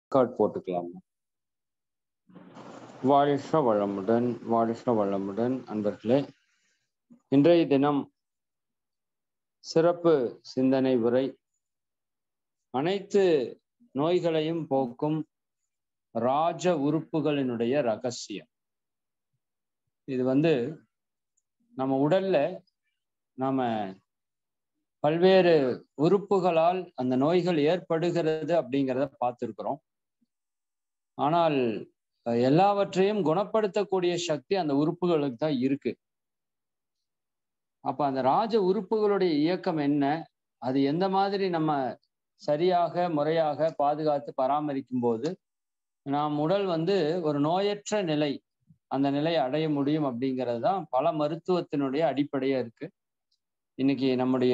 card போட்டுக்கலாம் வாழ்க வளமுடன் வாழ்க வளமுடன் அன்பர்களே இன்றைய தினம் சிறப்பு சிந்தனை உரை அனைத்து நோய்களையும் போக்கும் ராஜ உறுப்புகளினுடைய ரகசியம் இது வந்து நம்ம உடல்ல நாம பல்வேறு உறுப்புகளால் அந்த நோய்கள் ஏற்படுகிறது அப்படிங்கிறத பார்த்துருக்குறோம் ஆனால் எல்லாவற்றையும் குணப்படுத்தக்கூடிய சக்தி அந்த உறுப்புகளுக்கு தான் இருக்கு அப்ப அந்த ராஜ உறுப்புகளுடைய இயக்கம் என்ன அது எந்த மாதிரி நம்ம சரியாக முறையாக பாதுகாத்து பராமரிக்கும் போது நாம் உடல் வந்து ஒரு நோயற்ற நிலை அந்த நிலையை அடைய முடியும் அப்படிங்கிறது தான் பல மருத்துவத்தினுடைய அடிப்படையா இருக்கு இன்னைக்கு நம்முடைய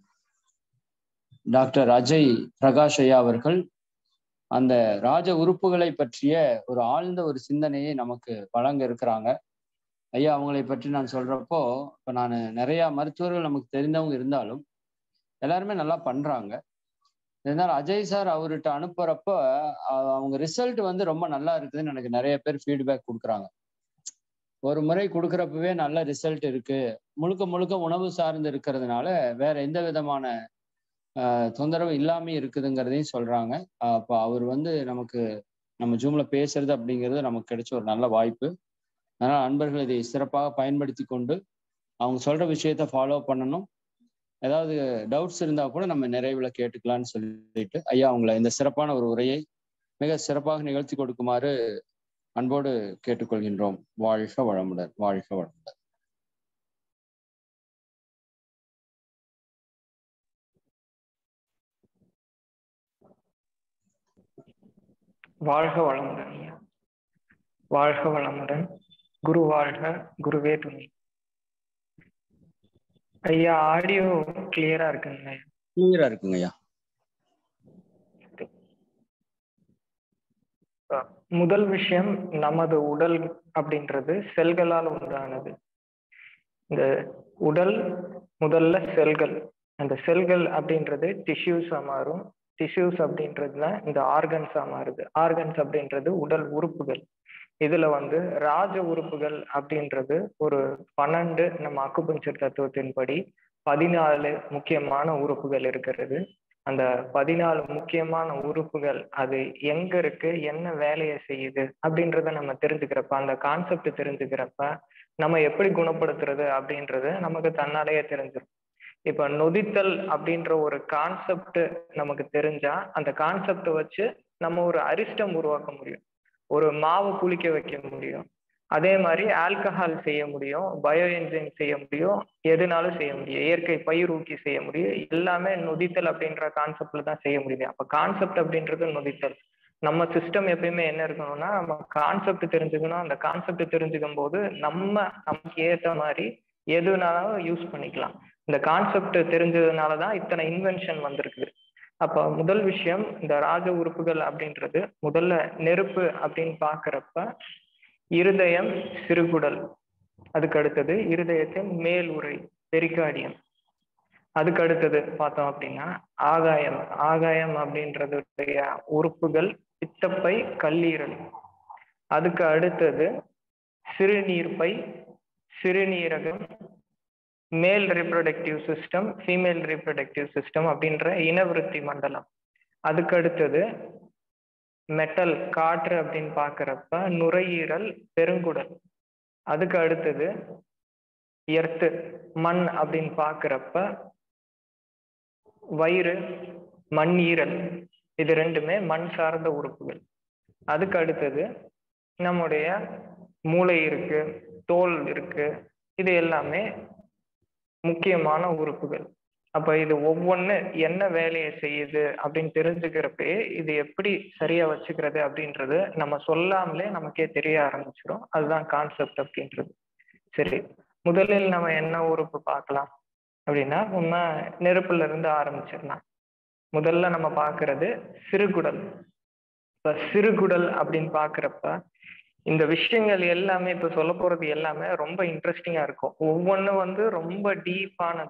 டாக்டர் அஜய் பிரகாஷ் ஐயா அவர்கள் அந்த ராஜ உறுப்புகளை பற்றிய ஒரு ஆழ்ந்த ஒரு சிந்தனையை நமக்கு வழங்க இருக்கிறாங்க ஐயா அவங்களை பற்றி நான் சொல்றப்போ இப்போ நான் நிறைய மருத்துவர்கள் நமக்கு தெரிந்தவங்க இருந்தாலும் எல்லாருமே நல்லா பண்றாங்க இருந்தாலும் அஜய் சார் அவர்கிட்ட அனுப்புறப்ப அவங்க ரிசல்ட் வந்து ரொம்ப நல்லா இருக்குதுன்னு எனக்கு நிறைய பேர் ஃபீட்பேக் கொடுக்குறாங்க ஒரு முறை கொடுக்குறப்பவே நல்ல ரிசல்ட் இருக்கு முழுக்க முழுக்க உணவு சார்ந்து இருக்கிறதுனால வேற எந்த விதமான தொந்தரவு இல்லாம இருக்குதுங்கிறதையும் சொல்றாங்க அப்போ அவர் வந்து நமக்கு நம்ம ஜூம்ல பேசுறது அப்படிங்கிறது நமக்கு கிடைச்ச ஒரு நல்ல வாய்ப்பு அதனால அன்பர்கள் இதை சிறப்பாக பயன்படுத்தி கொண்டு அவங்க சொல்ற விஷயத்த ஃபாலோ பண்ணணும் ஏதாவது டவுட்ஸ் இருந்தா கூட நம்ம நிறைவுல கேட்டுக்கலாம்னு சொல்லிட்டு ஐயா அவங்கள இந்த சிறப்பான ஒரு உரையை மிக சிறப்பாக நிகழ்த்தி கொடுக்குமாறு அன்போடு கேட்டுக்கொள்கின்றோம் வாழ்க வளமுடன் வாழ்க வளமுடன் வாழ்க வளமுடன் வாழ்க வளமுடன் குரு வாழ்க குருவே துணை ஐயா ஆடியோ கிளியரா இருக்குங்க கிளியரா இருக்குங்க ஐயா முதல் விஷயம் நமது உடல் அப்படின்றது செல்களால் உண்டானது இந்த உடல் முதல்ல செல்கள் அந்த செல்கள் அப்படின்றது டிஷ்யூஸா மாறும் டிஷ்யூஸ் அப்படின்றது தான் இந்த ஆர்கன்ஸா மாறுது ஆர்கன்ஸ் அப்படின்றது உடல் உறுப்புகள் இதுல வந்து ராஜ உறுப்புகள் அப்படின்றது ஒரு பன்னெண்டு நம்ம அக்குபஞ்சர் தத்துவத்தின்படி பதினாலு முக்கியமான உறுப்புகள் இருக்கிறது அந்த பதினாலு முக்கியமான உறுப்புகள் அது எங்க இருக்கு என்ன வேலையை செய்யுது அப்படின்றத நம்ம தெரிஞ்சுக்கிறப்ப அந்த கான்செப்ட் தெரிஞ்சுக்கிறப்ப நம்ம எப்படி குணப்படுத்துறது அப்படின்றது நமக்கு தன்னாலேயே தெரிஞ்சிடும் இப்ப நொதித்தல் அப்படின்ற ஒரு கான்செப்ட் நமக்கு தெரிஞ்சா அந்த கான்செப்டை வச்சு நம்ம ஒரு அரிஷ்டம் உருவாக்க முடியும் ஒரு மாவு புளிக்க வைக்க முடியும் அதே மாதிரி ஆல்கஹால் செய்ய முடியும் பயோ என்ஜைம் செய்ய முடியும் எதுனாலும் செய்ய முடியும் இயற்கை பயிர் ஊக்கி செய்ய முடியும் எல்லாமே நொதித்தல் அப்படின்ற கான்செப்ட்ல தான் செய்ய முடியும் அப்ப கான்செப்ட் அப்படின்றது நொதித்தல் நம்ம சிஸ்டம் எப்பயுமே என்ன இருக்கணும்னா நம்ம கான்செப்ட் தெரிஞ்சுக்கணும் அந்த கான்செப்ட் தெரிஞ்சுக்கும் போது நம்ம நமக்கு ஏற்ற மாதிரி எதுனாலும் யூஸ் பண்ணிக்கலாம் இந்த கான்செப்ட் தெரிஞ்சதுனால தான் இத்தனை இன்வென்ஷன் வந்திருக்குது அப்ப முதல் விஷயம் இந்த ராஜ உறுப்புகள் அப்படின்றது முதல்ல நெருப்பு அப்படின்னு பாக்குறப்ப இருதயம் சிறுகுடல் அதுக்கு அடுத்தது இருதயத்தின் மேல் உரை பெரிகார்டியம் அதுக்கு அடுத்தது பார்த்தோம் அப்படின்னா ஆகாயம் ஆகாயம் அப்படின்றதுடைய உறுப்புகள் பித்தப்பை கல்லீரல் அதுக்கு அடுத்தது சிறுநீர்ப்பை சிறுநீரகம் மேல் reproductive system female reproductive system அப்படின்ற இனவிருத்தி மண்டலம் அதுக்கு அடுத்தது மெட்டல் காற்று அப்படின்னு பார்க்குறப்ப நுரையீரல் பெருங்குடல் அதுக்கு அடுத்தது எர்த்து மண் அப்படின்னு பார்க்குறப்ப வயிறு மண்ணீரல் இது ரெண்டுமே மண் சார்ந்த உறுப்புகள் அதுக்கு அடுத்தது நம்முடைய மூளை இருக்கு தோல் இருக்கு இது எல்லாமே முக்கியமான உறுப்புகள் அப்ப இது ஒவ்வொன்று என்ன வேலையை செய்யுது அப்படின்னு தெரிஞ்சுக்கிறப்பே இது எப்படி சரியா வச்சுக்கிறது அப்படின்றது நம்ம சொல்லாமலே நமக்கே தெரிய ஆரம்பிச்சிடும் அதுதான் கான்செப்ட் அப்படின்றது சரி முதலில் நம்ம என்ன உறுப்பு பார்க்கலாம் அப்படின்னா நம்ம நெருப்புல இருந்து ஆரம்பிச்சிடலாம் முதல்ல நம்ம பார்க்கறது சிறுகுடல் இப்ப சிறுகுடல் அப்படின்னு பாக்குறப்ப இந்த விஷயங்கள் எல்லாமே இப்ப சொல்ல போறது எல்லாமே ரொம்ப இன்ட்ரெஸ்டிங்கா இருக்கும் ஒவ்வொன்றும் வந்து ரொம்ப டீப்பானது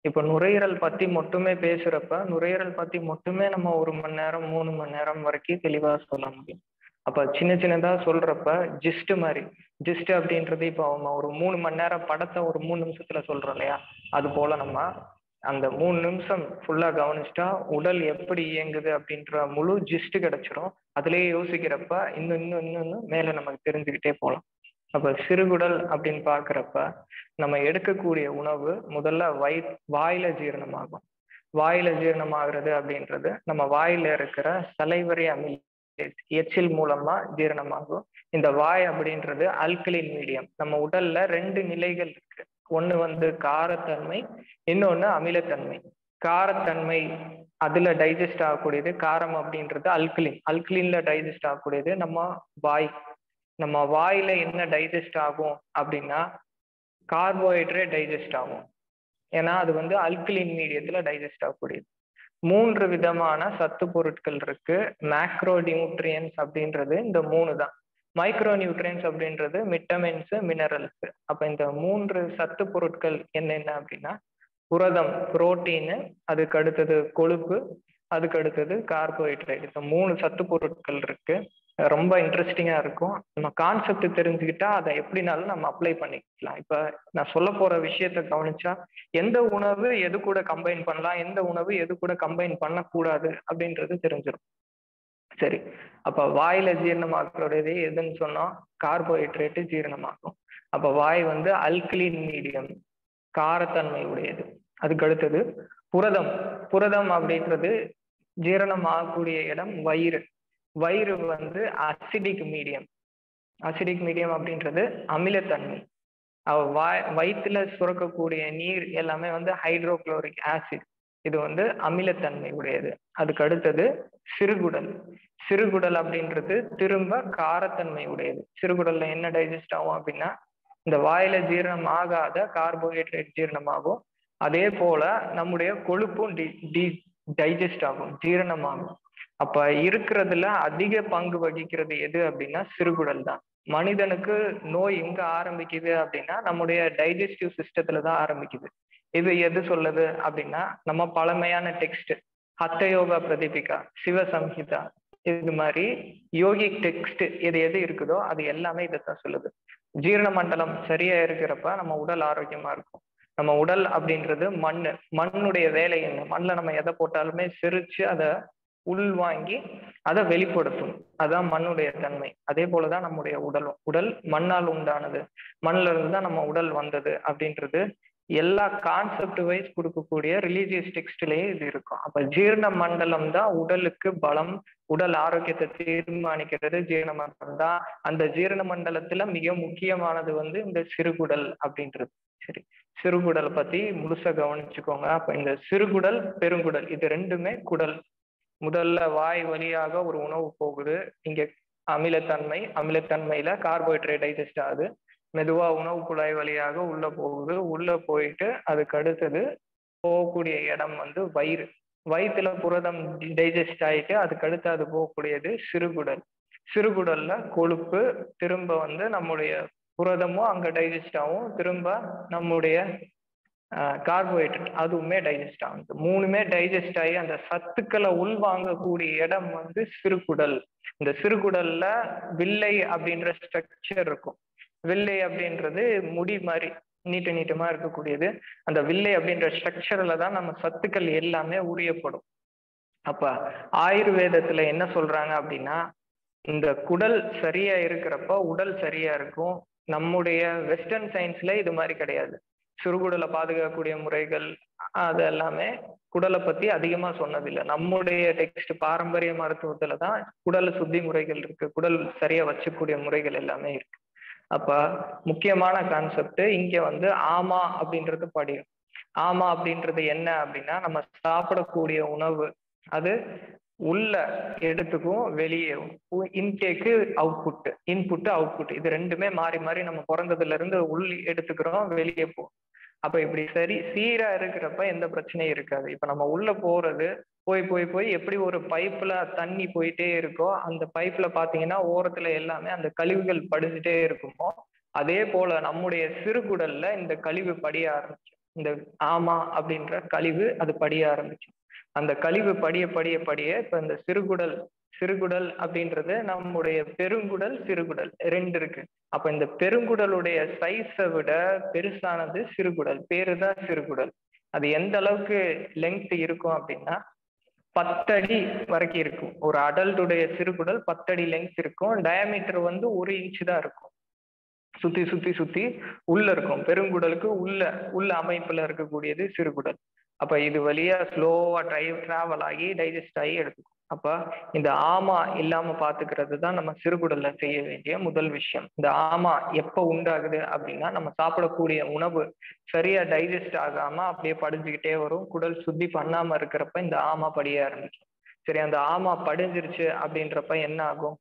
இப்ப நுரையீரல் பத்தி மட்டுமே பேசுறப்ப நுரையீரல் பத்தி மட்டுமே நம்ம ஒரு மணி நேரம் மூணு மணி நேரம் வரைக்கும் தெளிவா சொல்ல முடியும் அப்ப சின்ன சின்னதா சொல்றப்ப ஜிஸ்ட் மாதிரி ஜிஸ்ட் அப்படின்றது இப்போ நம்ம ஒரு மூணு மணி நேரம் படத்தை ஒரு மூணு நிமிஷத்துல சொல்றோம் இல்லையா அது போல நம்ம அந்த மூணு நிமிஷம் ஃபுல்லா கவனிச்சிட்டா உடல் எப்படி இயங்குது அப்படின்ற முழு ஜிஸ்ட் கிடைச்சிரும் அதுலயே யோசிக்கிறப்ப இன்னும் இன்னும் இன்னும் இன்னும் மேல நமக்கு தெரிஞ்சுக்கிட்டே போகலாம் அப்ப சிறுகுடல் அப்படின்னு பாக்குறப்ப நம்ம எடுக்கக்கூடிய உணவு முதல்ல வய வாயில ஜீரணமாகும் வாயில ஜீரணமாகிறது அப்படின்றது நம்ம வாயில இருக்கிற சலைவரி அமில் எச்சில் மூலமா ஜீரணமாகும் இந்த வாய் அப்படின்றது அல்கலின் மீடியம் நம்ம உடல்ல ரெண்டு நிலைகள் இருக்கு ஒண்ணு வந்து காரத்தன்மை இன்னொன்னு அமிலத்தன்மை காரத்தன்மை அதுல டைஜஸ்ட் ஆகக்கூடியது காரம் அப்படின்றது அல்கலின் அல்கலின்ல டைஜஸ்ட் ஆகக்கூடியது நம்ம வாய் நம்ம வாயில என்ன டைஜஸ்ட் ஆகும் அப்படின்னா கார்போஹைட்ரேட் டைஜஸ்ட் ஆகும் ஏன்னா அது வந்து அல்கலின் மீடியத்துல டைஜஸ்ட் ஆகக்கூடியது மூன்று விதமான சத்து பொருட்கள் இருக்கு மேக்ரோ நியூட்ரியன்ஸ் அப்படின்றது இந்த மூணு தான் மைக்ரோ நியூட்ரியன்ஸ் அப்படின்றது விட்டமின்ஸ் மினரல்ஸ் அப்ப இந்த மூன்று சத்து பொருட்கள் என்னென்ன அப்படின்னா புரதம் புரோட்டீனு அதுக்கு அடுத்தது கொழுப்பு அதுக்கு அடுத்தது கார்போஹைட்ரேட் இந்த மூணு சத்து பொருட்கள் இருக்கு ரொம்ப இன்ட்ரெஸ்டிங்கா இருக்கும் நம்ம கான்செப்ட் தெரிஞ்சுக்கிட்டா அதை எப்படினாலும் நம்ம அப்ளை பண்ணிக்கலாம் இப்ப நான் சொல்ல போற விஷயத்த கவனிச்சா எந்த உணவு எது கூட கம்பைன் பண்ணலாம் எந்த உணவு எது கூட கம்பைன் பண்ணக்கூடாது அப்படின்றது தெரிஞ்சிடும் சரி அப்ப வாயில ஜீரணமாக்குறது எதுன்னு சொன்னோம் கார்போஹைட்ரேட்டு ஜீரணமாகும் அப்ப வாய் வந்து அல்கலின் மீடியம் காரத்தன்மை உடையது அதுக்கு அடுத்தது புரதம் புரதம் அப்படின்றது ஜீரணம் ஆகக்கூடிய இடம் வயிறு வயிறு வந்து அசிடிக் மீடியம் அசிடிக் மீடியம் அப்படின்றது அமிலத்தன்மை அவ வாய் வயிற்றுல சுரக்கக்கூடிய நீர் எல்லாமே வந்து ஹைட்ரோக்ளோரிக் ஆசிட் இது வந்து அமிலத்தன்மை உடையது அதுக்கு அடுத்தது சிறுகுடல் சிறுகுடல் அப்படின்றது திரும்ப காரத்தன்மை உடையது சிறுகுடல்ல என்ன டைஜஸ்ட் ஆகும் அப்படின்னா இந்த வாயில ஜீரணம் ஆகாத கார்போஹைட்ரேட் ஜீரணமாகும் அதே போல நம்முடைய கொழுப்பும் டி டி டைஜஸ்ட் ஆகும் ஜீரணமாகும் அப்ப இருக்கிறதுல அதிக பங்கு வகிக்கிறது எது அப்படின்னா சிறுகுடல் தான் மனிதனுக்கு நோய் எங்க ஆரம்பிக்குது அப்படின்னா நம்முடைய டைஜஸ்டிவ் சிஸ்டத்துல தான் ஆரம்பிக்குது இது எது சொல்லுது அப்படின்னா நம்ம பழமையான டெக்ஸ்ட் ஹத்த யோகா பிரதீபிகா சிவசம்ஹிதா இது மாதிரி யோகிக் டெக்ஸ்ட் எது எது இருக்குதோ அது எல்லாமே இதைத்தான் சொல்லுது ஜீரண மண்டலம் சரியா இருக்கிறப்ப நம்ம உடல் ஆரோக்கியமா இருக்கும் நம்ம உடல் அப்படின்றது மண்ணு மண்ணுடைய வேலை என்ன மண்ணில் நம்ம எதை போட்டாலுமே செரிச்சு அதை உள்வாங்கி அதை வெளிப்படுத்தும் அதான் மண்ணுடைய தன்மை அதே போலதான் நம்முடைய உடலும் உடல் மண்ணால் உண்டானது மண்ணில இருந்து தான் நம்ம உடல் வந்தது அப்படின்றது எல்லா கான்செப்ட் வைஸ் கொடுக்கக்கூடிய ரிலீஜியஸ் டெக்ஸ்ட்லயே இது இருக்கும் அப்ப ஜீரண மண்டலம் தான் உடலுக்கு பலம் உடல் ஆரோக்கியத்தை தீர்மானிக்கிறது ஜீரண மண்டலம் தான் அந்த ஜீரண மண்டலத்துல மிக முக்கியமானது வந்து இந்த சிறுகுடல் அப்படின்றது சரி சிறுகுடல் பத்தி முழுசா கவனிச்சுக்கோங்க அப்ப இந்த சிறுகுடல் பெருங்குடல் இது ரெண்டுமே குடல் முதல்ல வாய் வழியாக ஒரு உணவு போகுது இங்க அமிலத்தன்மை அமிலத்தன்மையில கார்போஹைட்ரேட் டைஜஸ்ட் ஆகுது மெதுவா உணவு குழாய் வழியாக உள்ள போகுது உள்ள போயிட்டு அதுக்கு அடுத்தது போகக்கூடிய இடம் வந்து வயிறு வயிற்றுல புரதம் டைஜஸ்ட் ஆயிட்டு அதுக்கு அடுத்து அது போகக்கூடியது சிறுகுடல் சிறுகுடல்ல கொழுப்பு திரும்ப வந்து நம்முடைய புரதமும் அங்க டைஜஸ்ட் ஆகும் திரும்ப நம்முடைய கார்போஹைட்ரேட் அதுவுமே டைஜஸ்ட் ஆகுது மூணுமே டைஜஸ்ட் ஆகி அந்த சத்துக்களை உள்வாங்கக்கூடிய இடம் வந்து சிறுகுடல் இந்த சிறுகுடல்ல வில்லை அப்படின்ற ஸ்ட்ரக்சர் இருக்கும் வில்லை அப்படின்றது முடி மாதிரி நீட்ட நீட்டமா இருக்கக்கூடியது அந்த வில்லை அப்படின்ற ஸ்ட்ரக்சர்ல தான் நம்ம சத்துக்கள் எல்லாமே உரியப்படும் அப்ப ஆயுர்வேதத்துல என்ன சொல்றாங்க அப்படின்னா இந்த குடல் சரியா இருக்கிறப்ப உடல் சரியா இருக்கும் நம்முடைய வெஸ்டர்ன் சயின்ஸ்ல இது மாதிரி கிடையாது சிறுகுடலை பாதுகாக்கக்கூடிய முறைகள் அது எல்லாமே குடலை பத்தி அதிகமா சொன்னதில்லை நம்முடைய டெக்ஸ்ட் பாரம்பரிய மருத்துவத்துல தான் குடல் சுத்தி முறைகள் இருக்கு குடல் சரியா வச்சுக்கூடிய முறைகள் எல்லாமே இருக்கு அப்ப முக்கியமான கான்செப்ட் இங்க வந்து ஆமா அப்படின்றது படியும் ஆமா அப்படின்றது என்ன அப்படின்னா நம்ம சாப்பிடக்கூடிய உணவு அது உள்ள எடுத்துக்கும் வெளியே இன்டேக்கு அவுட்புட் இன்புட் அவுட்புட் இது ரெண்டுமே மாறி மாறி நம்ம பிறந்ததுல இருந்து உள் எடுத்துக்கிறோம் வெளியே போ அப்ப இப்படி சரி சீரா இருக்கிறப்ப எந்த பிரச்சனையும் இருக்காது இப்ப நம்ம உள்ள போறது போய் போய் போய் எப்படி ஒரு பைப்ல தண்ணி போயிட்டே இருக்கோ அந்த பைப்ல பாத்தீங்கன்னா ஓரத்துல எல்லாமே அந்த கழிவுகள் படிஞ்சுட்டே இருக்குமோ அதே போல நம்முடைய சிறுகுடல்ல இந்த கழிவு படிய ஆரம்பிச்சு இந்த ஆமா அப்படின்ற கழிவு அது படிய ஆரம்பிக்கும் அந்த கழிவு படிய படிய படிய இப்ப இந்த சிறுகுடல் சிறுகுடல் அப்படின்றது நம்முடைய பெருங்குடல் சிறுகுடல் ரெண்டு இருக்கு அப்ப இந்த பெருங்குடலுடைய சைஸை விட பெருசானது சிறுகுடல் பேரு தான் சிறுகுடல் அது எந்த அளவுக்கு லெங்க் இருக்கும் அப்படின்னா பத்தடி வரைக்கும் இருக்கும் ஒரு அடல்ட்டுடைய சிறுகுடல் பத்தடி லெங்க் இருக்கும் டயமீட்டர் வந்து ஒரு இன்ச்சு தான் இருக்கும் சுத்தி சுத்தி சுத்தி உள்ள இருக்கும் பெருங்குடலுக்கு உள்ள உள்ள அமைப்புல இருக்கக்கூடியது சிறுகுடல் அப்ப இது வழியா ஸ்லோவா ட்ரை டிராவல் ஆகி டைஜஸ்ட் ஆகி எடுத்துக்கும் அப்ப இந்த ஆமா இல்லாம பாத்துக்கிறது தான் நம்ம சிறுகுடல்ல செய்ய வேண்டிய முதல் விஷயம் இந்த ஆமா எப்ப உண்டாகுது அப்படின்னா நம்ம சாப்பிடக்கூடிய உணவு சரியா டைஜஸ்ட் ஆகாம அப்படியே படிஞ்சுக்கிட்டே வரும் குடல் சுத்தி பண்ணாம இருக்கிறப்ப இந்த ஆமா படிய ஆரம்பிக்கும் சரி அந்த ஆமா படிஞ்சிருச்சு அப்படின்றப்ப என்ன ஆகும்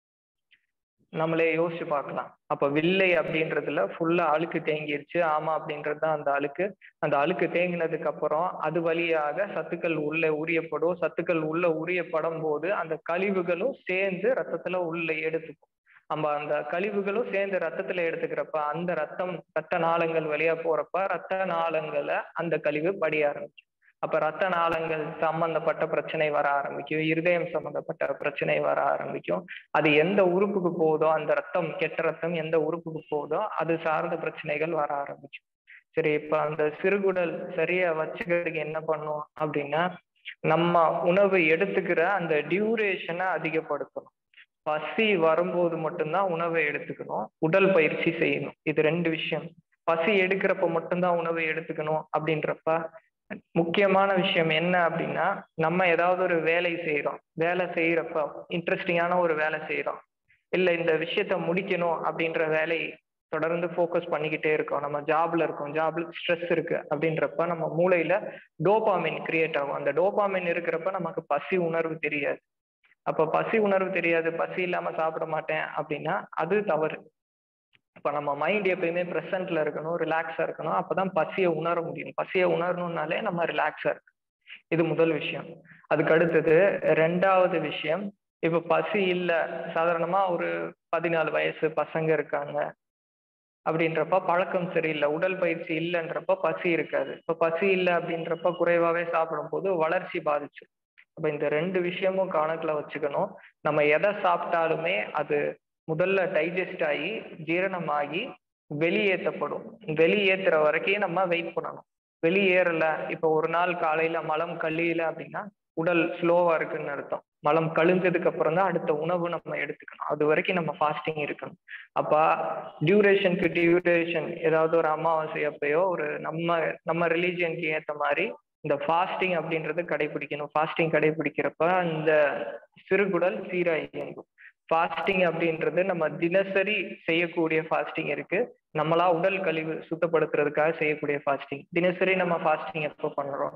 நம்மளே யோசிச்சு பார்க்கலாம் அப்ப வில்லை அப்படின்றதுல ஃபுல்லா அழுக்கு தேங்கிருச்சு ஆமா அப்படின்றது தான் அந்த அழுக்கு அந்த அழுக்கு தேங்கினதுக்கு அப்புறம் அது வழியாக சத்துக்கள் உள்ள உரியப்படும் சத்துக்கள் உள்ள உரியப்படும் போது அந்த கழிவுகளும் சேர்ந்து ரத்தத்துல உள்ள எடுத்துக்கும் நம்ம அந்த கழிவுகளும் சேர்ந்து ரத்தத்துல எடுத்துக்கிறப்ப அந்த ரத்தம் ரத்த நாளங்கள் வழியா போறப்ப ரத்த நாளங்களை அந்த கழிவு படிய ஆரம்பிக்கும் அப்ப ரத்த நாளங்கள் சம்பந்தப்பட்ட பிரச்சனை வர ஆரம்பிக்கும் இருதயம் சம்பந்தப்பட்ட பிரச்சனை வர ஆரம்பிக்கும் அது எந்த உறுப்புக்கு போதோ அந்த ரத்தம் கெட்ட ரத்தம் எந்த உறுப்புக்கு போதோ அது சார்ந்த பிரச்சனைகள் வர ஆரம்பிக்கும் சரி இப்ப அந்த சிறுகுடல் சரியா வச்சுக்கிறதுக்கு என்ன பண்ணும் அப்படின்னா நம்ம உணவு எடுத்துக்கிற அந்த டியூரேஷனை அதிகப்படுத்தணும் பசி வரும்போது மட்டும்தான் உணவை எடுத்துக்கணும் உடல் பயிற்சி செய்யணும் இது ரெண்டு விஷயம் பசி எடுக்கிறப்ப மட்டும்தான் உணவை எடுத்துக்கணும் அப்படின்றப்ப முக்கியமான விஷயம் என்ன அப்படின்னா நம்ம ஏதாவது ஒரு வேலை செய்யறோம் வேலை செய்யறப்ப இன்ட்ரெஸ்டிங்கான ஒரு வேலை செய்யறோம் இல்ல இந்த விஷயத்த முடிக்கணும் அப்படின்ற வேலை தொடர்ந்து ஃபோக்கஸ் பண்ணிக்கிட்டே இருக்கோம் நம்ம ஜாப்ல இருக்கோம் ஜாப்ல ஸ்ட்ரெஸ் இருக்கு அப்படின்றப்ப நம்ம மூளையில டோபாமின் கிரியேட் ஆகும் அந்த டோபாமின் இருக்கிறப்ப நமக்கு பசி உணர்வு தெரியாது அப்ப பசி உணர்வு தெரியாது பசி இல்லாம சாப்பிட மாட்டேன் அப்படின்னா அது தவறு இப்ப நம்ம மைண்ட் எப்பயுமே ப்ரெசன்ட்ல இருக்கணும் ரிலாக்ஸா இருக்கணும் அப்பதான் பசியை உணர முடியும் பசியை உணரணும்னாலே நம்ம ரிலாக்ஸா இருக்கு இது முதல் விஷயம் அதுக்கு அடுத்தது ரெண்டாவது விஷயம் இப்ப பசி இல்ல சாதாரணமா ஒரு பதினாலு வயசு பசங்க இருக்காங்க அப்படின்றப்ப பழக்கம் சரியில்லை உடல் பயிற்சி இல்லைன்றப்ப பசி இருக்காது இப்ப பசி இல்லை அப்படின்றப்ப குறைவாவே சாப்பிடும் போது வளர்ச்சி பாதிச்சு அப்ப இந்த ரெண்டு விஷயமும் கணக்குல வச்சுக்கணும் நம்ம எதை சாப்பிட்டாலுமே அது முதல்ல டைஜஸ்ட் ஆகி ஜீரணமாகி வெளியேற்றப்படும் வெளியேற்றுற வரைக்கும் நம்ம வெயிட் பண்ணணும் வெளியேறல இப்ப ஒரு நாள் காலையில மலம் கழியல அப்படின்னா உடல் ஸ்லோவா இருக்குன்னு அர்த்தம் மலம் கழிஞ்சதுக்கு அப்புறம் தான் அடுத்த உணவு நம்ம எடுத்துக்கணும் அது வரைக்கும் நம்ம ஃபாஸ்டிங் இருக்கணும் அப்ப டியூரேஷனுக்கு டியூரேஷன் ஏதாவது ஒரு அமாவாசை அப்பயோ ஒரு நம்ம நம்ம ரிலீஜியனுக்கு ஏத்த மாதிரி இந்த ஃபாஸ்டிங் அப்படின்றது கடைபிடிக்கணும் ஃபாஸ்டிங் கடைபிடிக்கிறப்ப அந்த சிறுகுடல் சீரா இயங்கும் ஃபாஸ்டிங் அப்படின்றது நம்ம தினசரி செய்யக்கூடிய ஃபாஸ்டிங் இருக்கு நம்மளா உடல் கழிவு சுத்தப்படுத்துறதுக்காக செய்யக்கூடிய ஃபாஸ்டிங் தினசரி நம்ம ஃபாஸ்டிங் எப்போ பண்றோம்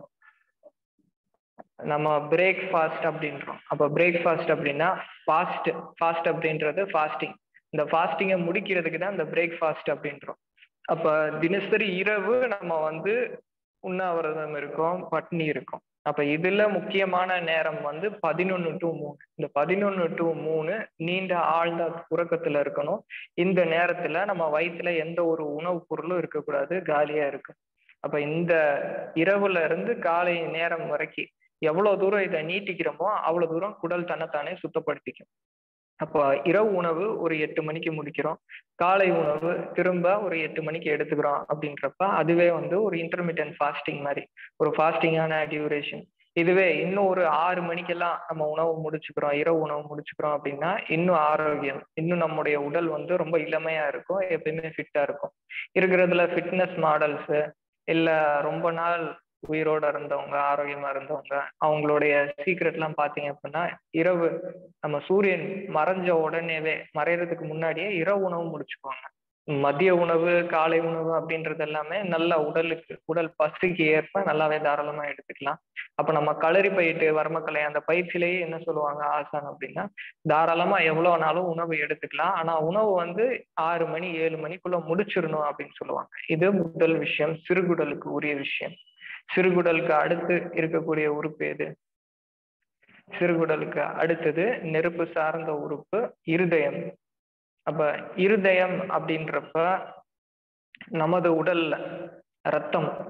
நம்ம பிரேக் ஃபாஸ்ட் அப்படின்றோம் அப்போ பிரேக் ஃபாஸ்ட் அப்படின்னா ஃபாஸ்ட் ஃபாஸ்ட் அப்படின்றது ஃபாஸ்டிங் இந்த ஃபாஸ்டிங்கை முடிக்கிறதுக்கு தான் இந்த பிரேக் ஃபாஸ்ட் அப்படின்றோம் அப்ப தினசரி இரவு நம்ம வந்து உண்ணாவிரதம் இருக்கோம் பட்னி இருக்கும் அப்ப இதுல முக்கியமான நேரம் வந்து பதினொன்னு டு மூணு இந்த பதினொன்னு டு மூணு நீண்ட ஆழ்ந்த உறக்கத்துல இருக்கணும் இந்த நேரத்துல நம்ம வயிற்றுல எந்த ஒரு உணவுப் பொருளும் இருக்கக்கூடாது காலியா இருக்கு அப்ப இந்த இரவுல இருந்து காலை நேரம் வரைக்கும் எவ்வளவு தூரம் இதை நீட்டிக்கிறோமோ அவ்வளவு தூரம் குடல் தன்னைத்தானே சுத்தப்படுத்திக்கும் அப்போ இரவு உணவு ஒரு எட்டு மணிக்கு முடிக்கிறோம் காலை உணவு திரும்ப ஒரு எட்டு மணிக்கு எடுத்துக்கிறோம் அப்படின்றப்ப அதுவே வந்து ஒரு இன்டர்மீடியன்ட் ஃபாஸ்டிங் மாதிரி ஒரு ஃபாஸ்டிங்கான டியூரேஷன் இதுவே இன்னும் ஒரு ஆறு மணிக்கெல்லாம் நம்ம உணவு முடிச்சுக்கிறோம் இரவு உணவு முடிச்சுக்கிறோம் அப்படின்னா இன்னும் ஆரோக்கியம் இன்னும் நம்முடைய உடல் வந்து ரொம்ப இளமையா இருக்கும் எப்பயுமே ஃபிட்டா இருக்கும் இருக்கிறதுல ஃபிட்னஸ் மாடல்ஸ் இல்ல ரொம்ப நாள் உயிரோட இருந்தவங்க ஆரோக்கியமா இருந்தவங்க அவங்களுடைய சீக்ரெட் எல்லாம் பாத்தீங்க அப்படின்னா இரவு நம்ம சூரியன் மறைஞ்ச உடனேவே மறையறதுக்கு முன்னாடியே இரவு உணவு முடிச்சுக்குவாங்க மதிய உணவு காலை உணவு அப்படின்றது எல்லாமே நல்ல உடலுக்கு உடல் பசிக்கு ஏற்ப நல்லாவே தாராளமா எடுத்துக்கலாம் அப்ப நம்ம களரி பயிட்டு வர்மக்கலை அந்த பயிற்சியிலேயே என்ன சொல்லுவாங்க ஆசான் அப்படின்னா தாராளமா எவ்வளவு நாளும் உணவு எடுத்துக்கலாம் ஆனா உணவு வந்து ஆறு மணி ஏழு மணிக்குள்ள முடிச்சிடணும் அப்படின்னு சொல்லுவாங்க இது முதல் விஷயம் சிறுகுடலுக்கு உரிய விஷயம் சிறுகுடலுக்கு அடுத்து இருக்கக்கூடிய உறுப்பு எது சிறுகுடலுக்கு அடுத்தது நெருப்பு சார்ந்த உறுப்பு இருதயம் அப்ப இருதயம் அப்படின்றப்ப நமது உடல்ல ரத்தம்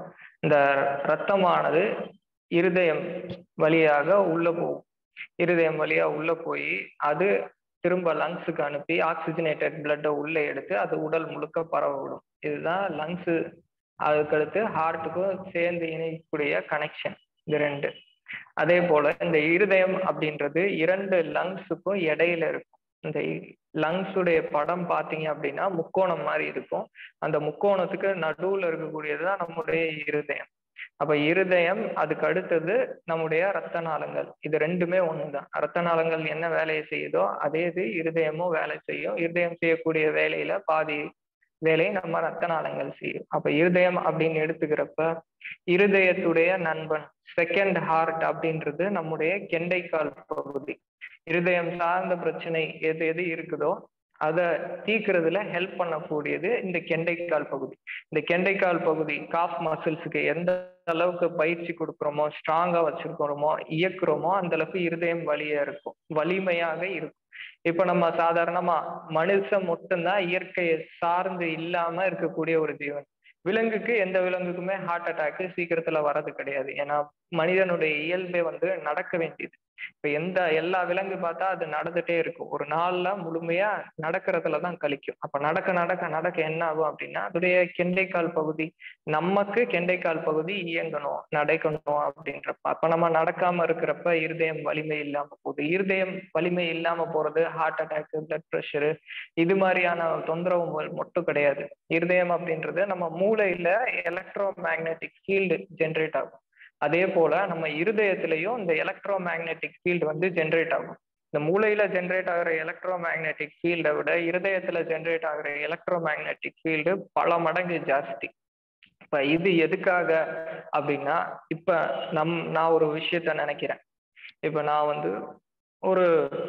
இந்த ரத்தமானது இருதயம் வழியாக உள்ள போகும் இருதயம் வழியா உள்ள போய் அது திரும்ப லங்ஸுக்கு அனுப்பி ஆக்சிஜனேட்டட் பிளட்டை உள்ள எடுத்து அது உடல் முழுக்க பரவ விடும் இதுதான் லங்ஸு அதுக்கடுத்து ஹார்ட்டுக்கும் சேர்ந்து இணைக்கக்கூடிய கனெக்ஷன் இது ரெண்டு அதே போல இந்த இருதயம் அப்படின்றது இரண்டு லங்ஸுக்கும் இடையில இருக்கும் இந்த லங்ஸுடைய படம் பார்த்தீங்க அப்படின்னா முக்கோணம் மாதிரி இருக்கும் அந்த முக்கோணத்துக்கு நடுவுல இருக்கக்கூடியதுதான் நம்முடைய இருதயம் அப்ப இருதயம் அதுக்கு அடுத்தது நம்முடைய ரத்த நாளங்கள் இது ரெண்டுமே ஒண்ணுதான் ரத்த நாளங்கள் என்ன வேலையை செய்யுதோ அதே இது இருதயமும் வேலை செய்யும் இருதயம் செய்யக்கூடிய வேலையில பாதி வேலையை நம்ம ரத்த நாளங்கள் செய்யும் அப்ப இருதயம் அப்படின்னு எடுத்துக்கிறப்ப இருதயத்துடைய நண்பன் செகண்ட் ஹார்ட் அப்படின்றது நம்முடைய கெண்டைக்கால் பகுதி இருதயம் சார்ந்த பிரச்சனை எது எது இருக்குதோ அதை தீக்கிறதுல ஹெல்ப் பண்ணக்கூடியது இந்த கெண்டைக்கால் பகுதி இந்த கெண்டைக்கால் பகுதி காஃப் மசில்ஸுக்கு எந்த அளவுக்கு பயிற்சி கொடுக்குறோமோ ஸ்ட்ராங்கா வச்சிருக்கிறோமோ இயக்குறோமோ அந்த அளவுக்கு இருதயம் வலியா இருக்கும் வலிமையாக இருக்கும் இப்ப நம்ம சாதாரணமா மனுஷன் மட்டும்தான் இயற்கையை சார்ந்து இல்லாம இருக்கக்கூடிய ஒரு ஜீவன் விலங்குக்கு எந்த விலங்குக்குமே ஹார்ட் அட்டாக் சீக்கிரத்துல வர்றது கிடையாது ஏன்னா மனிதனுடைய இயல்பே வந்து நடக்க வேண்டியது இப்ப எந்த எல்லா விலங்கு பார்த்தா அது நடந்துட்டே இருக்கும் ஒரு நாள்ல முழுமையா நடக்கிறதுலதான் கழிக்கும் அப்ப நடக்க நடக்க நடக்க என்ன ஆகும் அப்படின்னா அதோடைய கெண்டைக்கால் பகுதி நமக்கு கெண்டைக்கால் பகுதி இயங்கணும் நடக்கணும் அப்படின்றப்ப அப்ப நம்ம நடக்காம இருக்கிறப்ப இருதயம் வலிமை இல்லாம போகுது இருதயம் வலிமை இல்லாம போறது ஹார்ட் அட்டாக் பிளட் ப்ரெஷரு இது மாதிரியான தொந்தரவுகள் மட்டும் கிடையாது இருதயம் அப்படின்றது நம்ம மூளையில எலக்ட்ரோ மேக்னெட்டிக் ஃபீல்டு ஜென்ரேட் ஆகும் அதே போல நம்ம இருதயத்திலையும் இந்த எலக்ட்ரோ மேக்னெட்டிக் ஃபீல்டு வந்து ஜென்ரேட் ஆகும் இந்த மூளையில ஜென்ரேட் ஆகிற எலக்ட்ரோ மேக்னெட்டிக் ஃபீல்டை விட இருதயத்துல ஜென்ரேட் ஆகிற எலக்ட்ரோ மேக்னெட்டிக் ஃபீல்டு பல மடங்கு ஜாஸ்தி இப்ப இது எதுக்காக அப்படின்னா இப்ப நம் நான் ஒரு விஷயத்த நினைக்கிறேன் இப்ப நான் வந்து ஒரு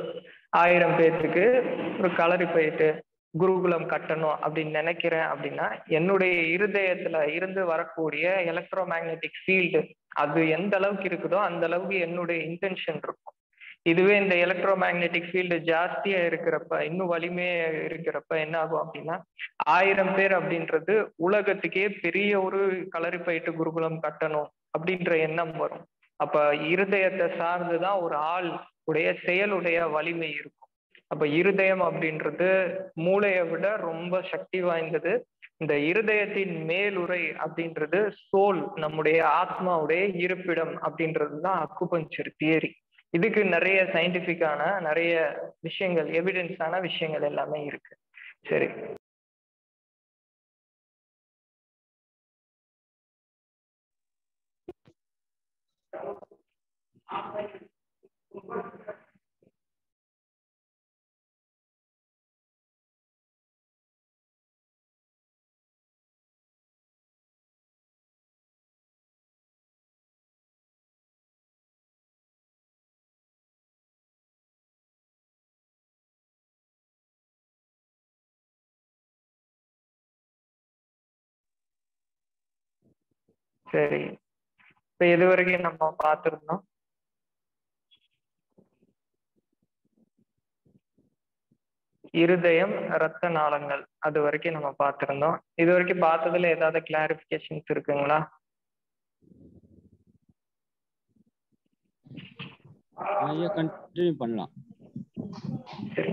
ஆயிரம் பேர்த்துக்கு ஒரு கலரி போயிட்டு குருகுலம் கட்டணும் அப்படின்னு நினைக்கிறேன் அப்படின்னா என்னுடைய இருதயத்துல இருந்து வரக்கூடிய எலக்ட்ரோ மேக்னெட்டிக் ஃபீல்டு அது எந்த அளவுக்கு இருக்குதோ அந்த அளவுக்கு என்னுடைய இன்டென்ஷன் இருக்கும் இதுவே இந்த எலக்ட்ரோ மேக்னெட்டிக் ஃபீல்டு ஜாஸ்தியா இருக்கிறப்ப இன்னும் வலிமையா இருக்கிறப்ப என்ன ஆகும் அப்படின்னா ஆயிரம் பேர் அப்படின்றது உலகத்துக்கே பெரிய ஒரு கலரி பயிட்டு குருகுலம் கட்டணும் அப்படின்ற எண்ணம் வரும் அப்ப இருதயத்தை சார்ந்துதான் ஒரு ஆள் உடைய செயலுடைய வலிமை இருக்கும் அப்ப இருதயம் அப்படின்றது மூளையை விட ரொம்ப சக்தி வாய்ந்தது இந்த இருதயத்தின் மேலுரை அப்படின்றது சோல் நம்முடைய ஆத்மாவுடைய இருப்பிடம் அப்படின்றது தான் அக்குபஞ்சர் தியரி இதுக்கு நிறைய சயின்டிபிக்கான நிறைய விஷயங்கள் எவிடன்ஸான விஷயங்கள் எல்லாமே இருக்கு சரி சரி இப்ப இது வரைக்கும் நம்ம பார்த்திருந்தோம் இருதயம் ரத்த நாளங்கள் அது வரைக்கும் நம்ம பார்த்திருந்தோம் இது வரைக்கும் பார்த்ததுல ஏதாவது கிளாரிபிகேஷன்ஸ் இருக்குங்களா ஐயா கண்டினியூ பண்ணலாம் சரி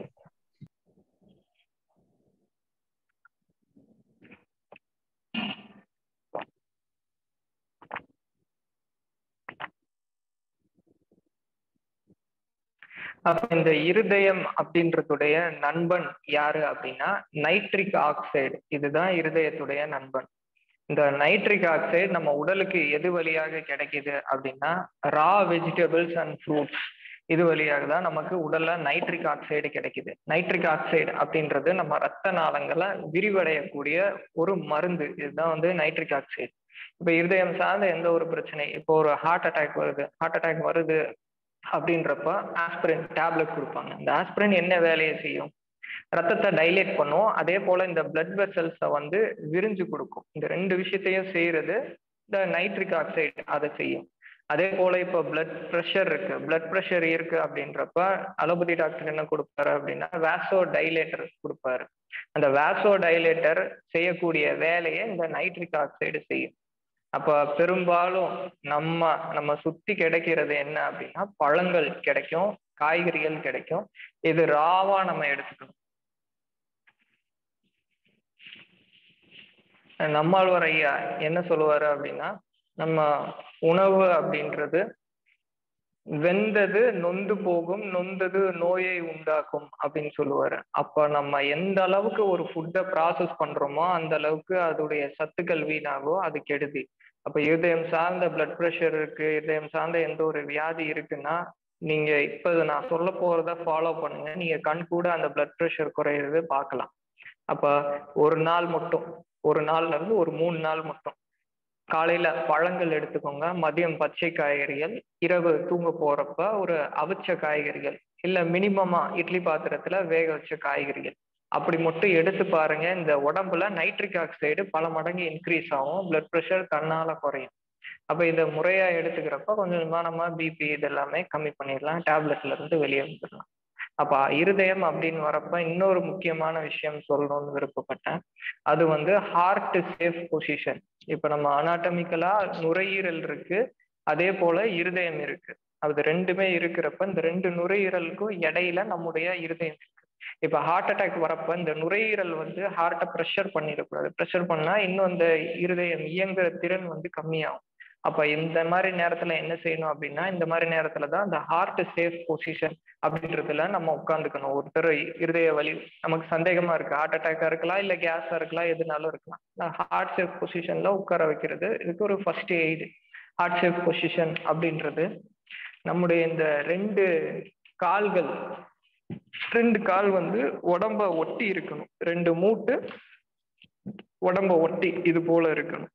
அப்ப இந்த இருதயம் அப்படின்றதுடைய நண்பன் யாரு அப்படின்னா நைட்ரிக் ஆக்சைடு இதுதான் இருதயத்துடைய நண்பன் இந்த நைட்ரிக் ஆக்சைடு நம்ம உடலுக்கு எது வழியாக கிடைக்குது அப்படின்னா ரா வெஜிடபிள்ஸ் அண்ட் ஃப்ரூட்ஸ் இது வழியாக தான் நமக்கு உடல்ல நைட்ரிக் ஆக்சைடு கிடைக்குது நைட்ரிக் ஆக்சைடு அப்படின்றது நம்ம ரத்த நாளங்களை விரிவடையக்கூடிய ஒரு மருந்து இதுதான் வந்து நைட்ரிக் ஆக்சைடு இப்ப இருதயம் சார்ந்த எந்த ஒரு பிரச்சனை இப்போ ஒரு ஹார்ட் அட்டாக் வருது ஹார்ட் அட்டாக் வருது அப்படின்றப்ப ஆஸ்பிரின் டேப்லெட் கொடுப்பாங்க இந்த ஆஸ்பிரின் என்ன வேலையை செய்யும் ரத்தத்தை டைலேட் பண்ணும் அதே போல இந்த பிளட் வெசல்ஸை வந்து விரிஞ்சு கொடுக்கும் இந்த ரெண்டு விஷயத்தையும் செய்யறது இந்த நைட்ரிக் ஆக்சைடு அதை செய்யும் அதே போல இப்போ பிளட் ப்ரெஷர் இருக்கு பிளட் ப்ரெஷர் இருக்கு அப்படின்றப்ப அலோபதி டாக்டர் என்ன கொடுப்பாரு அப்படின்னா வேசோ டைலேட்டர் கொடுப்பாரு அந்த வேசோ டைலேட்டர் செய்யக்கூடிய வேலையை இந்த நைட்ரிக் ஆக்சைடு செய்யும் அப்ப பெரும்பாலும் நம்ம நம்ம சுத்தி கிடைக்கிறது என்ன அப்படின்னா பழங்கள் கிடைக்கும் காய்கறிகள் கிடைக்கும் இது ராவா நம்ம எடுத்துக்கணும் நம்மாழ்வார் ஐயா என்ன சொல்லுவாரு அப்படின்னா நம்ம உணவு அப்படின்றது வெந்தது நொந்து போகும் நொந்தது நோயை உண்டாக்கும் அப்படின்னு சொல்லுவாரு அப்ப நம்ம எந்த அளவுக்கு ஒரு ஃபுட்டை ப்ராசஸ் பண்றோமோ அந்த அளவுக்கு அதோடைய சத்துக்கள் வீணாகும் அது கெடுதி அப்ப இருதயம் சார்ந்த பிளட் ப்ரெஷர் இருக்கு இருதயம் சார்ந்த எந்த ஒரு வியாதி இருக்குன்னா நீங்க இப்ப நான் சொல்ல போறத ஃபாலோ பண்ணுங்க நீங்க கண் கூட அந்த பிளட் ப்ரெஷர் குறையிறது பார்க்கலாம் அப்ப ஒரு நாள் மட்டும் ஒரு நாள்ல இருந்து ஒரு மூணு நாள் மட்டும் காலையில பழங்கள் எடுத்துக்கோங்க மதியம் பச்சை காய்கறிகள் இரவு தூங்க போறப்ப ஒரு அவிச்ச காய்கறிகள் இல்ல மினிமமா இட்லி பாத்திரத்துல வேக வச்ச காய்கறிகள் அப்படி மட்டும் எடுத்து பாருங்க இந்த உடம்புல நைட்ரிக் ஆக்சைடு பல மடங்கு இன்க்ரீஸ் ஆகும் பிளட் ப்ரெஷர் தன்னால குறையும் அப்ப இதை முறையா எடுத்துக்கிறப்ப கொஞ்சம் கொஞ்சமா நம்ம பிபி இதெல்லாமே கம்மி பண்ணிடலாம் டேப்லெட்ல இருந்து வெளியே வந்துடலாம் அப்ப இருதயம் அப்படின்னு வரப்ப இன்னொரு முக்கியமான விஷயம் சொல்லணும்னு விருப்பப்பட்டேன் அது வந்து ஹார்ட் சேஃப் பொசிஷன் இப்ப நம்ம அனாட்டமிக்கலா நுரையீரல் இருக்கு அதே போல இருதயம் இருக்கு அது ரெண்டுமே இருக்கிறப்ப இந்த ரெண்டு நுரையீரலுக்கும் இடையில நம்முடைய இருதயம் இருக்கு இப்ப ஹார்ட் அட்டாக் வரப்ப இந்த நுரையீரல் வந்து ஹார்ட்டை ப்ரெஷர் பண்ணிடக்கூடாது ப்ரெஷர் பண்ணா இன்னும் அந்த இருதயம் இயங்குற திறன் வந்து கம்மியாகும் அப்ப இந்த மாதிரி நேரத்துல என்ன செய்யணும் அப்படின்னா இந்த மாதிரி நேரத்துல தான் இந்த ஹார்ட் சேஃப் பொசிஷன் அப்படின்றதுல நம்ம உட்காந்துக்கணும் ஒருத்தர் இருதய வலி நமக்கு சந்தேகமா இருக்கு ஹார்ட் அட்டாக்கா இருக்கலாம் இல்ல கேஸா இருக்கலாம் எதுனாலும் இருக்கலாம் ஹார்ட் சேஃப் பொசிஷன்ல உட்கார வைக்கிறது இதுக்கு ஒரு first aid heart safe position அப்படின்றது நம்முடைய இந்த ரெண்டு கால்கள் ரெண்டு கால் வந்து உடம்ப ஒட்டி இருக்கணும் ரெண்டு மூட்டு உடம்ப ஒட்டி இது போல இருக்கணும்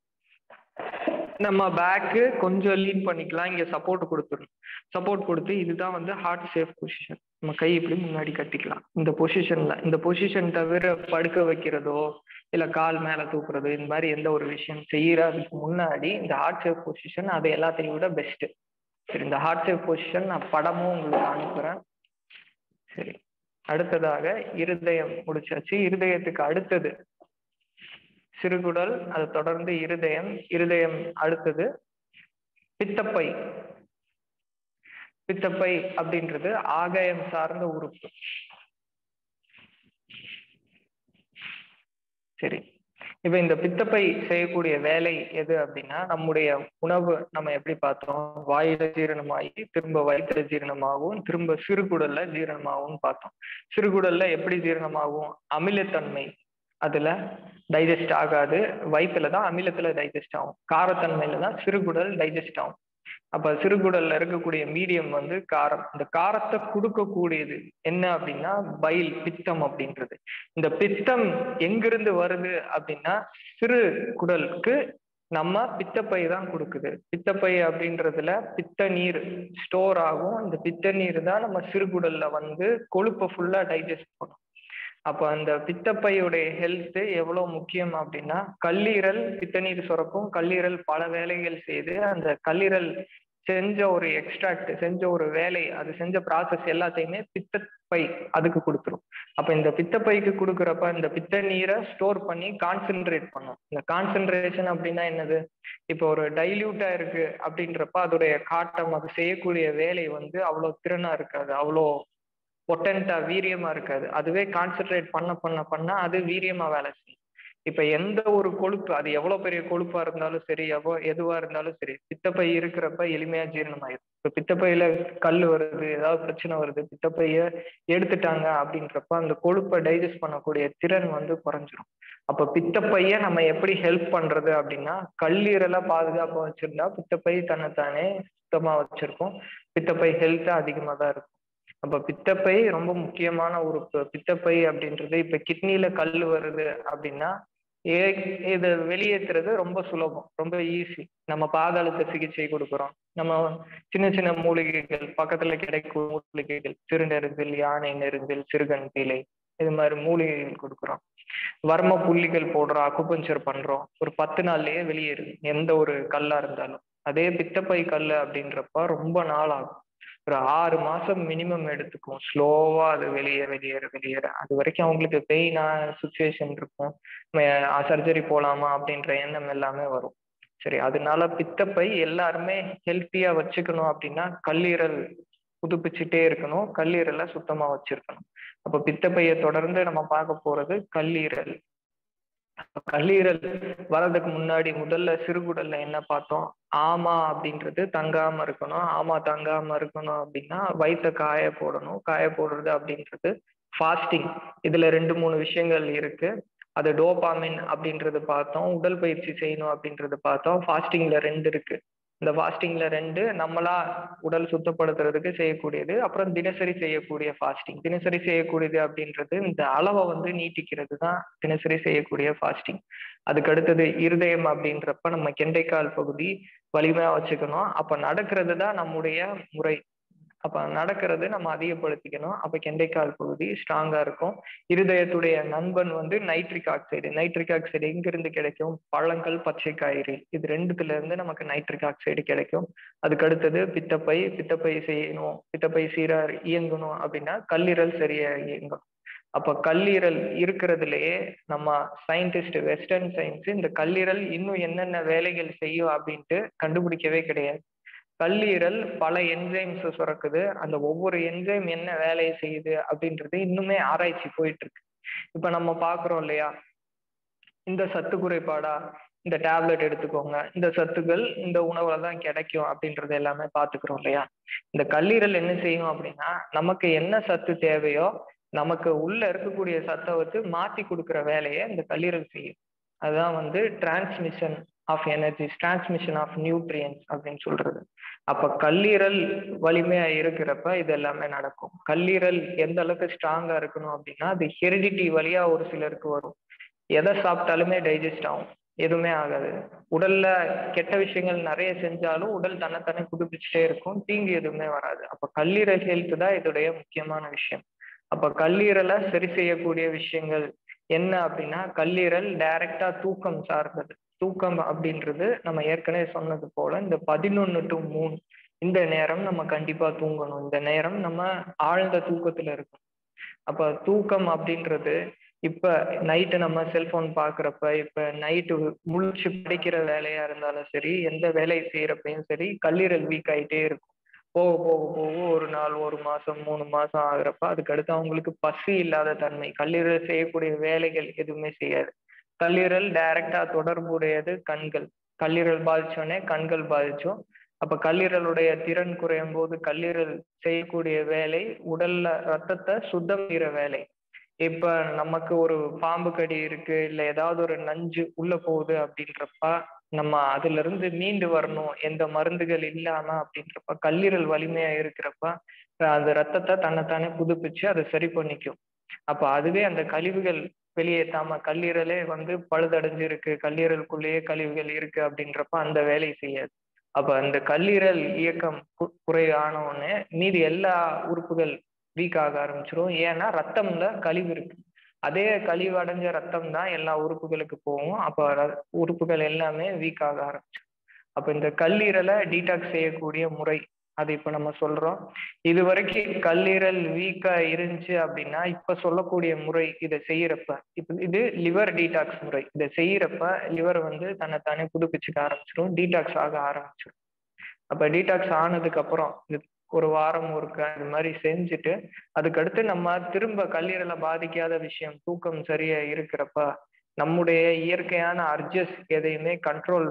நம்ம பேக்கு கொஞ்சம் லீன் பண்ணிக்கலாம் இங்க சப்போர்ட் கொடுத்துடணும் சப்போர்ட் கொடுத்து இதுதான் வந்து ஹார்ட் சேஃப் பொசிஷன் நம்ம கை இப்படி முன்னாடி கட்டிக்கலாம் இந்த பொசிஷன்ல இந்த பொசிஷன் தவிர படுக்க வைக்கிறதோ இல்ல கால் மேல தூக்குறது இந்த மாதிரி எந்த ஒரு விஷயம் செய்யறதுக்கு முன்னாடி இந்த ஹார்ட் சேஃப் பொசிஷன் அது எல்லாத்தையும் விட பெஸ்ட் சரி இந்த ஹார்ட் சேஃப் பொசிஷன் நான் படமும் உங்களுக்கு அனுப்புறேன் சரி அடுத்ததாக இருதயம் முடிச்சாச்சு இருதயத்துக்கு அடுத்தது சிறுகுடல் அது தொடர்ந்து இருதயம் இருதயம் அடுத்தது பித்தப்பை பித்தப்பை அப்படின்றது ஆகாயம் சார்ந்த உறுப்பு சரி இப்ப இந்த பித்தப்பை செய்யக்கூடிய வேலை எது அப்படின்னா நம்முடைய உணவு நம்ம எப்படி பார்த்தோம் வாயில ஜீரணமாகி திரும்ப வயிற்றுல ஜீரணமாகவும் திரும்ப சிறுகுடல்ல ஜீரணமாகவும் பார்த்தோம் சிறுகுடல்ல எப்படி ஜீரணமாகும் அமிலத்தன்மை அதுல டைஜஸ்ட் ஆகாது வயிற்றுல தான் அமிலத்துல டைஜஸ்ட் ஆகும் காரத்தன்மையில தான் சிறுகுடல் டைஜஸ்ட் ஆகும் அப்ப சிறுகுடல்ல இருக்கக்கூடிய மீடியம் வந்து காரம் இந்த காரத்தை கொடுக்கக்கூடியது என்ன அப்படின்னா பைல் பித்தம் அப்படின்றது இந்த பித்தம் எங்கிருந்து வருது அப்படின்னா சிறு குடலுக்கு நம்ம பித்தப்பை தான் கொடுக்குது பித்தப்பை அப்படின்றதுல பித்த நீர் ஸ்டோர் ஆகும் இந்த பித்த நீர் தான் நம்ம சிறுகுடல்ல வந்து கொழுப்பை ஃபுல்லா டைஜஸ்ட் பண்ணும் அப்ப அந்த பித்தப்பையுடைய ஹெல்த் எவ்வளவு முக்கியம் அப்படின்னா கல்லீரல் பித்தநீர் சுரக்கும் கல்லீரல் பல வேலைகள் செய்து அந்த கல்லீரல் செஞ்ச ஒரு எக்ஸ்ட்ராக்ட் செஞ்ச ஒரு வேலை அது செஞ்ச ப்ராசஸ் எல்லாத்தையுமே பித்தப்பை அதுக்கு கொடுத்துரும் அப்ப இந்த பித்தப்பைக்கு கொடுக்குறப்ப இந்த பித்த நீரை ஸ்டோர் பண்ணி கான்சென்ட்ரேட் பண்ணும் இந்த கான்சென்ட்ரேஷன் அப்படின்னா என்னது இப்போ ஒரு டைல்யூட்டா இருக்கு அப்படின்றப்ப அதோடைய காட்டம் அது செய்யக்கூடிய வேலை வந்து அவ்வளவு திறனா இருக்காது அவ்வளோ பொட்டன்டா வீரியமா இருக்காது அதுவே கான்சென்ட்ரேட் பண்ண பண்ண பண்ண அது வீரியமா வேலை செய்யும் இப்ப எந்த ஒரு கொழுப்பு அது எவ்வளவு பெரிய கொழுப்பா இருந்தாலும் சரி எவ்வளோ எதுவா இருந்தாலும் சரி பித்தப்பை இருக்கிறப்ப எளிமையா ஜீரணமாயிரும் இப்ப பித்தப்பையில கல் வருது ஏதாவது பிரச்சனை வருது பித்தப்பைய எடுத்துட்டாங்க அப்படின்றப்ப அந்த கொழுப்பை டைஜஸ்ட் பண்ணக்கூடிய திறன் வந்து குறைஞ்சிரும் அப்ப பித்தப்பைய நம்ம எப்படி ஹெல்ப் பண்றது அப்படின்னா கல்லீரலை பாதுகாப்பா வச்சிருந்தா பித்தப்பை தன்னைத்தானே சுத்தமா வச்சிருக்கும் பித்தப்பை ஹெல்த்தா அதிகமா தான் இருக்கும் அப்ப பித்தப்பை ரொம்ப முக்கியமான உறுப்பு பித்தப்பை அப்படின்றது இப்ப கிட்னில கல் வருது அப்படின்னா ஏ இதை வெளியேற்றுறது ரொம்ப சுலபம் ரொம்ப ஈஸி நம்ம பாதாளத்த சிகிச்சை கொடுக்குறோம் நம்ம சின்ன சின்ன மூலிகைகள் பக்கத்துல கிடைக்கும் மூலிகைகள் சிறுநெருந்தில் யானை நெருந்தில் சிறுகன் பீலை இது மாதிரி மூலிகைகள் கொடுக்குறோம் வர்ம புள்ளிகள் போடுறோம் அக்குபஞ்சர் பண்றோம் ஒரு பத்து நாள்லயே வெளியேறுது எந்த ஒரு கல்லா இருந்தாலும் அதே பித்தப்பை கல் அப்படின்றப்ப ரொம்ப நாள் ஆகும் ஒரு ஆறு மாசம் மினிமம் எடுத்துக்கும் ஸ்லோவா அது வெளியே வெளியேற வெளியேற அது வரைக்கும் அவங்களுக்கு பெயினா சுச்சுவேஷன் இருக்கும் சர்ஜரி போலாமா அப்படின்ற எண்ணம் எல்லாமே வரும் சரி அதனால பித்தப்பை எல்லாருமே ஹெல்த்தியா வச்சுக்கணும் அப்படின்னா கல்லீரல் புதுப்பிச்சுட்டே இருக்கணும் கல்லீரலை சுத்தமா வச்சிருக்கணும் அப்ப பித்தப்பையை தொடர்ந்து நம்ம பார்க்க போறது கல்லீரல் கல்லீரல் வர்றதுக்கு முன்னாடி முதல்ல சிறுகுடல்ல என்ன பார்த்தோம் ஆமா அப்படின்றது தங்காம இருக்கணும் ஆமா தங்காம இருக்கணும் அப்படின்னா வயிற்ற காய போடணும் காய போடுறது அப்படின்றது ஃபாஸ்டிங் இதுல ரெண்டு மூணு விஷயங்கள் இருக்கு அது டோபாமின் அப்படின்றது பார்த்தோம் உடல் பயிற்சி செய்யணும் அப்படின்றது பார்த்தோம் ஃபாஸ்டிங்ல ரெண்டு இருக்கு இந்த ஃபாஸ்டிங்ல ரெண்டு நம்மளா உடல் சுத்தப்படுத்துறதுக்கு செய்யக்கூடியது அப்புறம் தினசரி செய்யக்கூடிய ஃபாஸ்டிங் தினசரி செய்யக்கூடியது அப்படின்றது இந்த அளவை வந்து நீட்டிக்கிறது தான் தினசரி செய்யக்கூடிய ஃபாஸ்டிங் அதுக்கு அடுத்தது இருதயம் அப்படின்றப்ப நம்ம கெண்டைக்கால் பகுதி வலிமையா வச்சுக்கணும் அப்ப நடக்கிறது தான் நம்முடைய முறை அப்ப நடக்கிறது நம்ம அதிகப்படுத்திக்கணும் அப்ப கெண்டைக்கால் பகுதி ஸ்ட்ராங்கா இருக்கும் இருதயத்துடைய நண்பன் வந்து நைட்ரிக் ஆக்சைடு நைட்ரிக் ஆக்சைடு எங்க இருந்து கிடைக்கும் பழங்கள் பச்சை காய்கறி இது ரெண்டுத்துல இருந்து நமக்கு நைட்ரிக் ஆக்சைடு கிடைக்கும் அதுக்கு அடுத்தது பித்தப்பை பித்தப்பை செய்யணும் பித்தப்பை சீரா இயங்கணும் அப்படின்னா கல்லீரல் சரியா இயங்கும் அப்ப கல்லீரல் இருக்கிறதுலயே நம்ம சயின்டிஸ்ட் வெஸ்டர்ன் சயின்ஸ் இந்த கல்லீரல் இன்னும் என்னென்ன வேலைகள் செய்யும் அப்படின்ட்டு கண்டுபிடிக்கவே கிடையாது கல்லீரல் பல என்சைம்ஸ் சுரக்குது அந்த ஒவ்வொரு என்சைம் என்ன வேலையை செய்யுது அப்படின்றது இன்னுமே ஆராய்ச்சி போயிட்டு இருக்கு இப்ப நம்ம பாக்குறோம் இல்லையா இந்த சத்து குறைபாடா இந்த டேப்லெட் எடுத்துக்கோங்க இந்த சத்துக்கள் இந்த உணவுல தான் கிடைக்கும் அப்படின்றது எல்லாமே பாத்துக்கிறோம் இல்லையா இந்த கல்லீரல் என்ன செய்யும் அப்படின்னா நமக்கு என்ன சத்து தேவையோ நமக்கு உள்ள இருக்கக்கூடிய சத்தை வந்து மாத்தி கொடுக்குற வேலையை இந்த கல்லீரல் செய்யும் அதுதான் வந்து transmission of energies transmission of nutrients அப்படின்னு சொல்றது அப்ப கல்லீரல் வலிமையா இருக்கிறப்ப இது எல்லாமே நடக்கும் கல்லீரல் எந்த அளவுக்கு ஸ்ட்ராங்கா இருக்கணும் அப்படின்னா அது ஹெரிடிட்டி வழியா ஒரு சிலருக்கு வரும் எதை சாப்பிட்டாலுமே டைஜஸ்ட் ஆகும் எதுவுமே ஆகாது உடல்ல கெட்ட விஷயங்கள் நிறைய செஞ்சாலும் உடல் தன்னைத்தானே புதுப்பிச்சுட்டே இருக்கும் தீங்கு எதுவுமே வராது அப்ப கல்லீரல் ஹெல்த் தான் இதோடைய முக்கியமான விஷயம் அப்ப கல்லீரலை சரி செய்யக்கூடிய விஷயங்கள் என்ன அப்படின்னா கல்லீரல் டைரக்டா தூக்கம் சார்ந்தது தூக்கம் அப்படின்றது நம்ம ஏற்கனவே சொன்னது போல இந்த பதினொன்னு டு மூணு இந்த நேரம் நம்ம கண்டிப்பா தூங்கணும் இந்த நேரம் நம்ம ஆழ்ந்த தூக்கத்துல இருக்கும் அப்ப தூக்கம் அப்படின்றது இப்ப நைட்டு நம்ம செல்போன் பாக்குறப்ப இப்ப நைட்டு முழிச்சு படிக்கிற வேலையா இருந்தாலும் சரி எந்த வேலையை செய்யறப்பையும் சரி கல்லீரல் வீக் ஆயிட்டே இருக்கும் போக போக போக ஒரு நாள் ஒரு மாசம் மூணு மாசம் ஆகுறப்ப அதுக்கடுத்து அவங்களுக்கு பசி இல்லாத தன்மை கல்லீரல் செய்யக்கூடிய வேலைகள் எதுவுமே செய்யாது கல்லீரல் டைரக்டா தொடர்புடையது கண்கள் கல்லீரல் பாதிச்சோடனே கண்கள் பாதிச்சோம் அப்ப கல்லீரலுடைய திறன் குறையும் போது கல்லீரல் செய்யக்கூடிய வேலை உடல்ல ரத்தத்தை சுத்தம் செய்யற வேலை இப்ப நமக்கு ஒரு பாம்பு கடி இருக்கு இல்ல ஏதாவது ஒரு நஞ்சு உள்ள போகுது அப்படின்றப்ப நம்ம அதுல இருந்து மீண்டு வரணும் எந்த மருந்துகள் இல்லாம அப்படின்றப்ப கல்லீரல் வலிமையா இருக்கிறப்ப அந்த ரத்தத்தை தன்னைத்தானே புதுப்பிச்சு அதை சரி பண்ணிக்கும் அப்ப அதுவே அந்த கழிவுகள் வெளியேற்றாம கல்லீரலே வந்து பழுதடைஞ்சு இருக்கு கல்லீரலுக்குள்ளேயே கழிவுகள் இருக்கு அப்படின்றப்ப அந்த வேலையை செய்யாது அப்ப அந்த கல்லீரல் இயக்கம் குறையான உடனே மீதி எல்லா உறுப்புகள் வீக் ஆக ஆரம்பிச்சிரும் ஏன்னா ரத்தம்ல கழிவு இருக்கு அதே கழிவு அடைஞ்ச ரத்தம் தான் எல்லா உறுப்புகளுக்கு போகும் அப்ப உறுப்புகள் எல்லாமே வீக் ஆக ஆரம்பிச்சிடும் அப்ப இந்த கல்லீரலை டீடாக்ஸ் செய்யக்கூடிய முறை அது இப்ப நம்ம சொல்றோம் இது வரைக்கும் கல்லீரல் வீக்கா இருந்துச்சு அப்படின்னா இப்ப சொல்லக்கூடிய முறை இதை செய்யறப்ப இப்ப இது லிவர் டீடாக்ஸ் முறை இதை செய்யறப்ப லிவர் வந்து தன்னைத்தானே புதுப்பிச்சுக்க ஆரம்பிச்சிடும் டீடாக்ஸ் ஆக ஆரம்பிச்சிடும் அப்ப டீடாக்ஸ் ஆனதுக்கு அப்புறம் இது ஒரு வாரம் ஒருக்க இது மாதிரி செஞ்சுட்டு அதுக்கடுத்து நம்ம திரும்ப கல்லீரலை பாதிக்காத விஷயம் தூக்கம் சரியா இருக்கிறப்ப நம்முடைய இயற்கையான அர்ஜஸ் எதையுமே கண்ட்ரோல்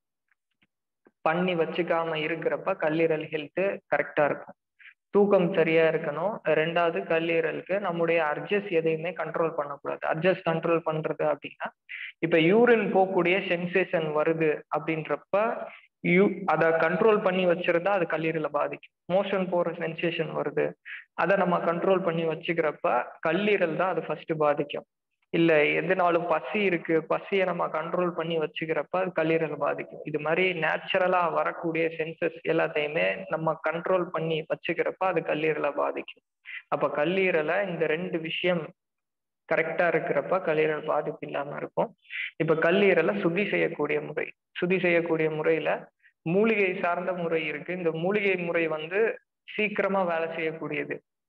பண்ணி வச்சுக்காம இருக்கிறப்ப கல்லீரல் ஹெல்த் கரெக்டா இருக்கும் தூக்கம் சரியா இருக்கணும் ரெண்டாவது கல்லீரலுக்கு நம்முடைய அர்ஜஸ் எதையுமே கண்ட்ரோல் பண்ணக்கூடாது அர்ஜஸ் கண்ட்ரோல் பண்றது அப்படின்னா இப்ப யூரின் போகக்கூடிய சென்சேஷன் வருது அப்படின்றப்ப யூ அதை கண்ட்ரோல் பண்ணி வச்சிருந்தா அது கல்லீரலை பாதிக்கும் மோஷன் போற சென்சேஷன் வருது அதை நம்ம கண்ட்ரோல் பண்ணி வச்சுக்கிறப்ப கல்லீரல் தான் அது ஃபர்ஸ்ட் பாதிக்கும் இல்ல எதுனாலும் பசி இருக்கு பசியை நம்ம கண்ட்ரோல் பண்ணி வச்சுக்கிறப்ப அது கல்லீரல் பாதிக்கும் இது மாதிரி நேச்சுரலா வரக்கூடிய சென்சஸ் எல்லாத்தையுமே நம்ம கண்ட்ரோல் பண்ணி வச்சுக்கிறப்ப அது கல்லீரலை பாதிக்கும் அப்ப கல்லீரலை இந்த ரெண்டு விஷயம் கரெக்டா இருக்கிறப்ப கல்லீரல் பாதிப்பு இல்லாம இருக்கும் இப்ப கல்லீரலை சுத்தி செய்யக்கூடிய முறை சுத்தி செய்யக்கூடிய முறையில மூலிகை சார்ந்த முறை இருக்கு இந்த மூலிகை முறை வந்து சீக்கிரமா வேலை செய்யக்கூடியது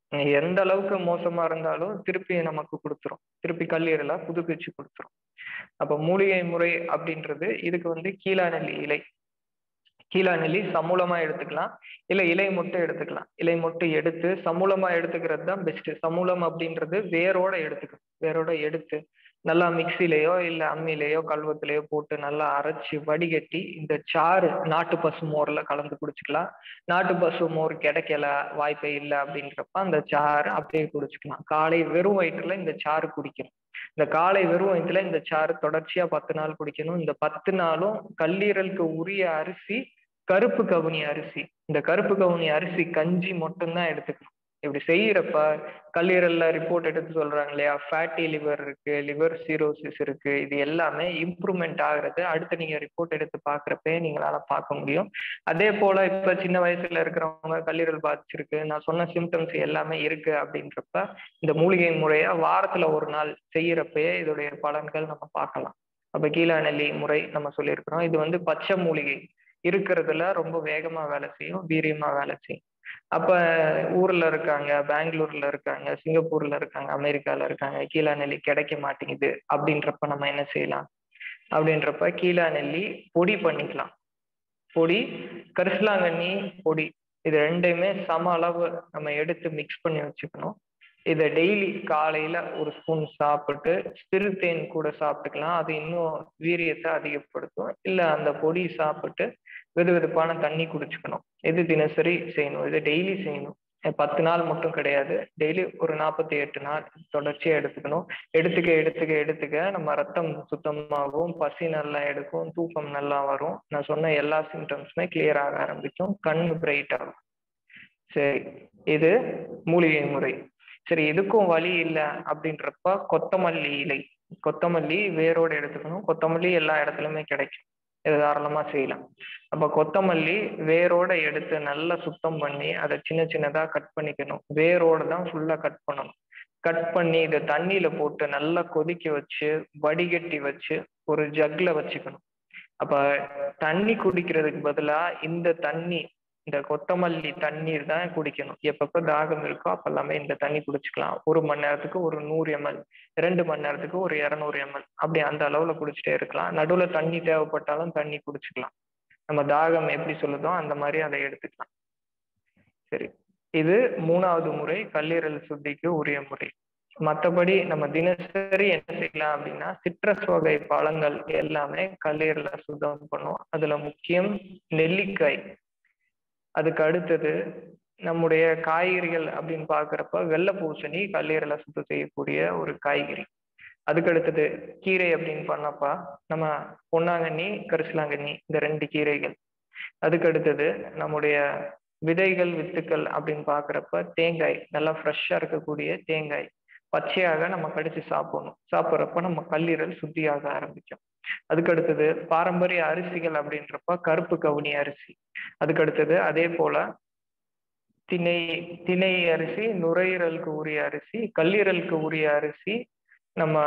எந்த அளவுக்கு மோசமா இருந்தாலும் திருப்பி நமக்கு கொடுத்துரும் திருப்பி கல்லீரலா புதுப்பிச்சு கொடுத்துரும் அப்ப மூலிகை முறை அப்படின்றது இதுக்கு வந்து கீழாநெல்லி இலை கீழாநெல்லி சமூலமா எடுத்துக்கலாம் இல்ல இலை மட்டும் எடுத்துக்கலாம் இலை மட்டும் எடுத்து சமூலமா எடுத்துக்கிறது தான் பெஸ்ட் சமூலம் அப்படின்றது வேரோட எடுத்துக்கணும் வேரோட எடுத்து நல்லா மிக்சிலேயோ இல்ல அம்மிலேயோ கல்வத்திலேயோ போட்டு நல்லா அரைச்சு வடிகட்டி இந்த சாறு நாட்டு பசு மோர்ல கலந்து குடிச்சுக்கலாம் நாட்டு பசு மோர் கிடைக்கல வாய்ப்பே இல்லை அப்படின்றப்ப அந்த சாறு அப்படியே குடிச்சுக்கலாம் காலை வெறும் வயிற்றுல இந்த சாறு குடிக்கணும் இந்த காலை வெறும் வயிற்றுல இந்த சாறு தொடர்ச்சியா பத்து நாள் குடிக்கணும் இந்த பத்து நாளும் கல்லீரலுக்கு உரிய அரிசி கருப்பு கவுனி அரிசி இந்த கருப்பு கவுனி அரிசி கஞ்சி மட்டும்தான் எடுத்துக்கணும் இப்படி செய்யறப்ப கல்லீரல்ல ரிப்போர்ட் எடுத்து சொல்றாங்க இல்லையா ஃபேட்டி லிவர் இருக்கு லிவர் சீரோசிஸ் இருக்கு இது எல்லாமே இம்ப்ரூவ்மெண்ட் ஆகுறது அடுத்து நீங்க ரிப்போர்ட் எடுத்து பாக்குறப்பே நீங்களால பார்க்க முடியும் அதே போல இப்ப சின்ன வயசுல இருக்கிறவங்க கல்லீரல் பாதிச்சிருக்கு நான் சொன்ன சிம்டம்ஸ் எல்லாமே இருக்கு அப்படின்றப்ப இந்த மூலிகை முறைய வாரத்துல ஒரு நாள் செய்யறப்பயே இதோடைய பலன்கள் நம்ம பார்க்கலாம் அப்ப கீழாநெல்லி முறை நம்ம சொல்லியிருக்கிறோம் இது வந்து பச்சை மூலிகை இருக்கிறதுல ரொம்ப வேகமா வேலை செய்யும் வீரியமா வேலை செய்யும் அப்ப ஊர்ல இருக்காங்க பெங்களூர்ல இருக்காங்க சிங்கப்பூர்ல இருக்காங்க அமெரிக்கால இருக்காங்க கீழா நெல்லி கிடைக்க மாட்டேங்குது அப்படின்றப்ப நம்ம என்ன செய்யலாம் அப்படின்றப்ப கீழா நெல்லி பொடி பண்ணிக்கலாம் பொடி கரிசலாங்கண்ணி பொடி இது ரெண்டையுமே சம அளவு நம்ம எடுத்து மிக்ஸ் பண்ணி வச்சுக்கணும் இதை டெய்லி காலையில ஒரு ஸ்பூன் சாப்பிட்டு சிறுதேன் கூட சாப்பிட்டுக்கலாம் அது இன்னும் வீரியத்தை அதிகப்படுத்தும் இல்ல அந்த பொடி சாப்பிட்டு வெது வெதுப்பான தண்ணி குடிச்சுக்கணும் இது தினசரி செய்யணும் இது டெய்லி செய்யணும் பத்து நாள் மட்டும் கிடையாது டெய்லி ஒரு நாற்பத்தி எட்டு நாள் தொடர்ச்சியா எடுத்துக்கணும் எடுத்துக்க எடுத்துக்க எடுத்துக்க நம்ம ரத்தம் சுத்தமாகும் பசி நல்லா எடுக்கும் தூக்கம் நல்லா வரும் நான் சொன்ன எல்லா சிம்டம்ஸுமே கிளியர் ஆக ஆரம்பிக்கும் கண் பிரைட் ஆகும் சரி இது மூலிகை முறை சரி இதுக்கும் வழி இல்லை அப்படின்றப்ப கொத்தமல்லி இலை கொத்தமல்லி வேரோடு எடுத்துக்கணும் கொத்தமல்லி எல்லா இடத்துலயுமே கிடைக்கும் இது தாராளமா செய்யலாம் அப்ப கொத்தமல்லி வேரோட எடுத்து நல்லா சுத்தம் பண்ணி அதை சின்ன சின்னதா கட் பண்ணிக்கணும் வேரோட தான் ஃபுல்லா கட் பண்ணணும் கட் பண்ணி இதை தண்ணியில போட்டு நல்லா கொதிக்க வச்சு வடிகட்டி வச்சு ஒரு ஜக்ல வச்சுக்கணும் அப்ப தண்ணி குடிக்கிறதுக்கு பதிலா இந்த தண்ணி இந்த கொத்தமல்லி தண்ணீர் தான் குடிக்கணும் எப்பப்ப தாகம் இருக்கோ அப்ப எல்லாமே இந்த தண்ணி குடிச்சுக்கலாம் ஒரு மணி நேரத்துக்கு ஒரு நூறு எம்எல் ரெண்டு மணி நேரத்துக்கு ஒரு இரநூறு எம்எல் அப்படி அந்த அளவுல குடிச்சிட்டே இருக்கலாம் நடுவுல தண்ணி தேவைப்பட்டாலும் தண்ணி குடிச்சுக்கலாம் நம்ம தாகம் எப்படி சொல்லுதோ அந்த மாதிரி அதை எடுத்துக்கலாம் சரி இது மூணாவது முறை கல்லீரல் சுத்திக்கு உரிய முறை மற்றபடி நம்ம தினசரி என்ன செய்யலாம் அப்படின்னா சிட்ரஸ் வகை பழங்கள் எல்லாமே கல்லீரலை சுத்தம் பண்ணும் அதுல முக்கியம் நெல்லிக்காய் அதுக்கு அடுத்தது நம்முடைய காய்கறிகள் அப்படின்னு பாக்குறப்ப வெள்ளை பூசணி கல்லீரலை சுத்தம் செய்யக்கூடிய ஒரு காய்கறி அதுக்கு அடுத்தது கீரை அப்படின்னு பண்ணப்பா நம்ம பொன்னாங்கண்ணி கரிசலாங்கண்ணி இந்த ரெண்டு கீரைகள் அதுக்கு அடுத்தது நம்முடைய விதைகள் வித்துக்கள் அப்படின்னு பாக்குறப்ப தேங்காய் நல்லா ஃப்ரெஷ்ஷா இருக்கக்கூடிய தேங்காய் பச்சையாக நம்ம கடிச்சு சாப்பிடணும் சாப்பிட்றப்ப நம்ம கல்லீரல் சுத்தியாக ஆரம்பிக்கும் அதுக்கு அடுத்தது பாரம்பரிய அரிசிகள் அப்படின்றப்ப கருப்பு கவுனி அரிசி அதுக்கு அடுத்தது அதே போல திணை திணை அரிசி நுரையீரலுக்கு உரிய அரிசி கல்லீரலுக்கு உரிய அரிசி நம்ம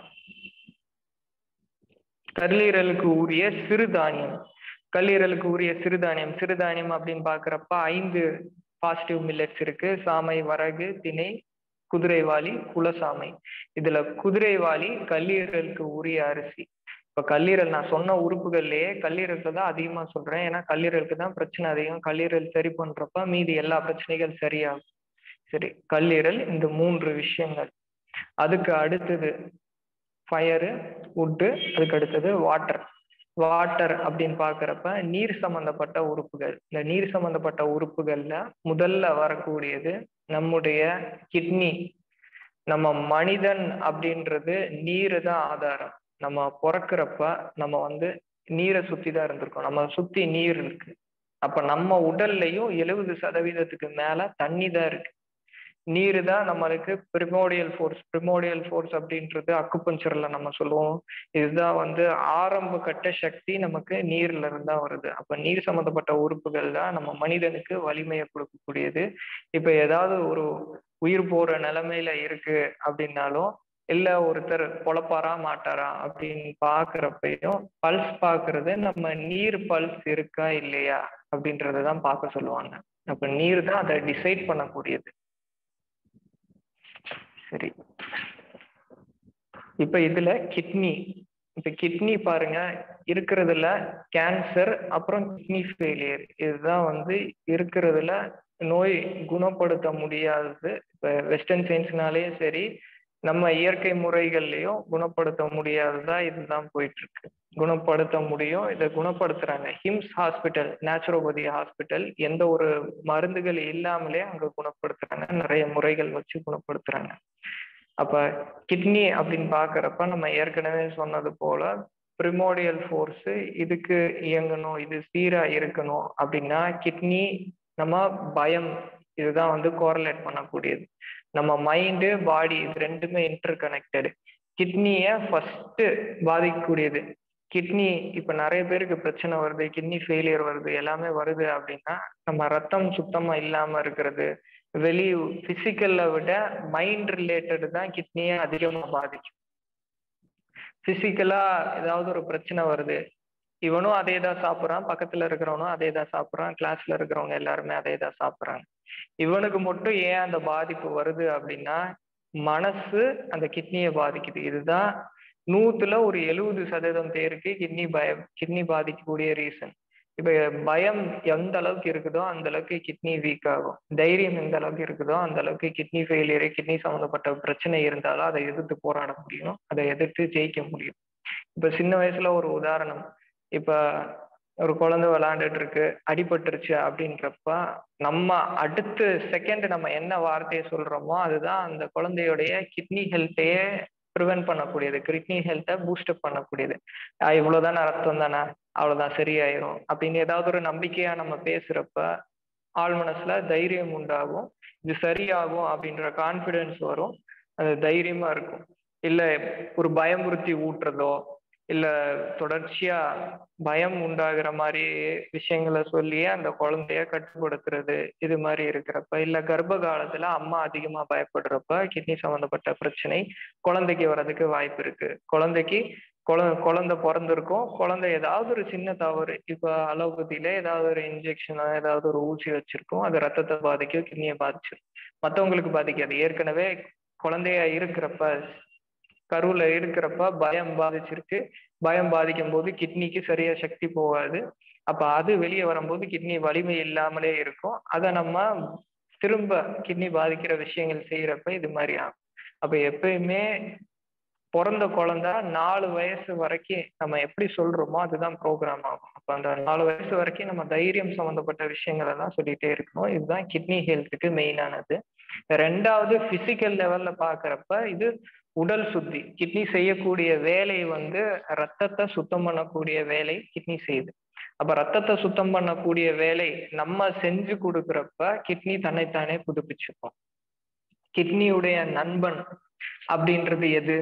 கல்லீரலுக்கு உரிய சிறுதானியம் கல்லீரலுக்கு உரிய சிறுதானியம் சிறுதானியம் அப்படின்னு பாக்குறப்ப ஐந்து பாசிட்டிவ் மில்லட்ஸ் இருக்கு சாமை வரகு திணை குதிரைவாளி குலசாமை இதுல குதிரைவாளி கல்லீரலுக்கு உரிய அரிசி இப்ப கல்லீரல் நான் சொன்ன உறுப்புகள்லயே கல்லீரலுக்கு தான் அதிகமா சொல்றேன் ஏன்னா கல்லீரலுக்கு தான் பிரச்சனை அதிகம் கல்லீரல் சரி பண்றப்ப மீதி எல்லா பிரச்சனைகள் சரியாகும் சரி கல்லீரல் இந்த மூன்று விஷயங்கள் அதுக்கு அடுத்தது ஃபயரு உட்டு அதுக்கு அடுத்தது வாட்டர் வாட்டர் அப்படின்னு பாக்குறப்ப நீர் சம்பந்தப்பட்ட உறுப்புகள் இந்த நீர் சம்பந்தப்பட்ட உறுப்புகள்ல முதல்ல வரக்கூடியது நம்முடைய கிட்னி நம்ம மனிதன் அப்படின்றது நீரு தான் ஆதாரம் நம்ம பிறக்கிறப்ப நம்ம வந்து நீரை சுத்தி தான் இருந்திருக்கோம் நம்ம சுத்தி நீர் இருக்கு அப்ப நம்ம உடல்லையும் எழுபது சதவீதத்துக்கு மேல தண்ணி தான் இருக்கு நீர் தான் நம்மளுக்கு பிரிமோடியல் ஃபோர்ஸ் பிரிமோடியல் ஃபோர்ஸ் அப்படின்றது அக்குப்பஞ்சர்ல நம்ம சொல்லுவோம் இதுதான் வந்து ஆரம்ப கட்ட சக்தி நமக்கு நீர்ல இருந்தா வருது அப்ப நீர் சம்பந்தப்பட்ட உறுப்புகள் தான் நம்ம மனிதனுக்கு வலிமையை கொடுக்கக்கூடியது இப்ப ஏதாவது ஒரு உயிர் போற நிலைமையில இருக்கு அப்படின்னாலும் இல்ல ஒருத்தர் பொழப்பாரா மாட்டாரா அப்படின்னு பாக்குறப்பையும் பல்ஸ் பாக்குறது நம்ம நீர் பல்ஸ் இருக்கா இல்லையா அப்படின்றதான் பார்க்க சொல்லுவாங்க அப்ப நீர் தான் அதை டிசைட் பண்ணக்கூடியது சரி இப்ப இதுல கிட்னி இப்ப கிட்னி பாருங்க இருக்கிறதுல கேன்சர் அப்புறம் கிட்னி ஃபெயிலியர் இதுதான் வந்து இருக்கிறதுல நோய் குணப்படுத்த முடியாதது இப்ப வெஸ்டர்ன் சயின்ஸ்னாலேயே சரி நம்ம இயற்கை முறைகள்லயும் குணப்படுத்த முடியாததா இதுதான் போயிட்டு இருக்கு குணப்படுத்த முடியும் இதை குணப்படுத்துறாங்க ஹிம்ஸ் ஹாஸ்பிட்டல் நேச்சுரோபதி ஹாஸ்பிட்டல் எந்த ஒரு மருந்துகள் இல்லாமலே அங்க குணப்படுத்துறாங்க நிறைய முறைகள் வச்சு குணப்படுத்துறாங்க அப்ப கிட்னி அப்படின்னு பாக்குறப்ப நம்ம ஏற்கனவே சொன்னது போல ப்ரிமோடியல் ஃபோர்ஸ் இதுக்கு இயங்கணும் இது சீரா இருக்கணும் அப்படின்னா கிட்னி நம்ம பயம் இதுதான் வந்து கோரலேட் பண்ணக்கூடியது நம்ம மைண்டு பாடி இது ரெண்டுமே இன்டர் கனெக்டடு கிட்னியை ஃபர்ஸ்ட் பாதிக்கக்கூடியது கிட்னி இப்ப நிறைய பேருக்கு பிரச்சனை வருது கிட்னி ஃபெயிலியர் வருது எல்லாமே வருது அப்படின்னா நம்ம ரத்தம் சுத்தமா இல்லாம இருக்கிறது வெளி பிசிக்கல்ல விட மைண்ட் ரிலேட்டட் தான் கிட்னியை அதிகமா பாதிக்கும் பிசிக்கலா ஏதாவது ஒரு பிரச்சனை வருது இவனும் அதே தான் சாப்பிட்றான் பக்கத்துல இருக்கிறவனும் அதே தான் சாப்பிட்றான் கிளாஸ்ல இருக்கிறவங்க எல்லாருமே அதே தான் சாப்பிட்றாங்க இவனுக்கு மட்டும் ஏன் அந்த பாதிப்பு வருது அப்படின்னா மனசு அந்த கிட்னியை பாதிக்குது இதுதான் நூத்துல ஒரு எழுபது சதவீதம் பேருக்கு கிட்னி பயம் கிட்னி பாதிக்கக்கூடிய ரீசன் இப்ப பயம் எந்த அளவுக்கு இருக்குதோ அந்த அளவுக்கு கிட்னி வீக் ஆகும் தைரியம் எந்த அளவுக்கு இருக்குதோ அந்த அளவுக்கு கிட்னி ஃபெயிலியர் கிட்னி சம்மந்தப்பட்ட பிரச்சனை இருந்தாலும் அதை எதிர்த்து போராட முடியும் அதை எதிர்த்து ஜெயிக்க முடியும் இப்ப சின்ன வயசுல ஒரு உதாரணம் இப்ப ஒரு குழந்தை விளையாண்டுட்டு இருக்கு அடிபட்டுருச்சு அப்படின்றப்ப நம்ம அடுத்த செகண்ட் நம்ம என்ன வார்த்தையை சொல்றோமோ அதுதான் அந்த குழந்தையுடைய கிட்னி ஹெல்த்தையே ப்ரிவென்ட் பண்ணக்கூடியது கிட்னி ஹெல்த்தை பூஸ்டப் பண்ணக்கூடியது இவ்வளவுதானே ரத்தம் தானே அவ்வளவுதான் சரியாயிரும் அப்படின்னு ஏதாவது ஒரு நம்பிக்கையா நம்ம பேசுறப்ப ஆள் மனசுல தைரியம் உண்டாகும் இது சரியாகும் அப்படின்ற கான்பிடன்ஸ் வரும் அது தைரியமா இருக்கும் இல்ல ஒரு பயமுறுத்தி ஊட்டுறதோ இல்ல தொடர்ச்சியா பயம் உண்டாகிற மாதிரி விஷயங்களை சொல்லியே அந்த குழந்தைய கட்டுப்படுத்துறது இது மாதிரி இருக்கிறப்ப இல்ல கர்ப்ப காலத்துல அம்மா அதிகமா பயப்படுறப்ப கிட்னி சம்பந்தப்பட்ட பிரச்சனை குழந்தைக்கு வர்றதுக்கு வாய்ப்பு இருக்கு குழந்தைக்கு குழந்தை குழந்தை பிறந்திருக்கும் குழந்தை ஏதாவது ஒரு சின்ன தவறு இப்ப அலோபதியில ஏதாவது ஒரு இன்ஜெக்ஷனோ ஏதாவது ஒரு ஊசி வச்சிருக்கோம் அது ரத்தத்தை பாதிக்கும் கிட்னியை பாதிச்சிடும் மற்றவங்களுக்கு பாதிக்காது ஏற்கனவே குழந்தையா இருக்கிறப்ப கருவுல இருக்கிறப்ப பயம் பாதிச்சிருக்கு பயம் பாதிக்கும் போது கிட்னிக்கு சரியா சக்தி போகாது அப்ப அது வெளியே வரும்போது கிட்னி வலிமை இல்லாமலே இருக்கும் அதை நம்ம திரும்ப கிட்னி பாதிக்கிற விஷயங்கள் செய்யறப்ப இது மாதிரி ஆகும் அப்ப எப்பயுமே பிறந்த குழந்தை நாலு வயசு வரைக்கும் நம்ம எப்படி சொல்றோமோ அதுதான் ப்ரோக்ராம் ஆகும் அப்ப அந்த நாலு வயசு வரைக்கும் நம்ம தைரியம் சம்பந்தப்பட்ட விஷயங்களை தான் சொல்லிட்டே இருக்கணும் இதுதான் கிட்னி ஹெல்த்துக்கு மெயினானது ரெண்டாவது பிசிக்கல் லெவல்ல பாக்குறப்ப இது உடல் சுத்தி கிட்னி செய்யக்கூடிய வேலை வந்து ரத்தத்தை சுத்தம் பண்ணக்கூடிய வேலை கிட்னி செய்யுது அப்ப ரத்தத்தை சுத்தம் பண்ணக்கூடிய வேலை நம்ம செஞ்சு கொடுக்குறப்ப கிட்னி தன்னைத்தானே புதுப்பிச்சுக்கும் கிட்னியுடைய நண்பன் அப்படின்றது எது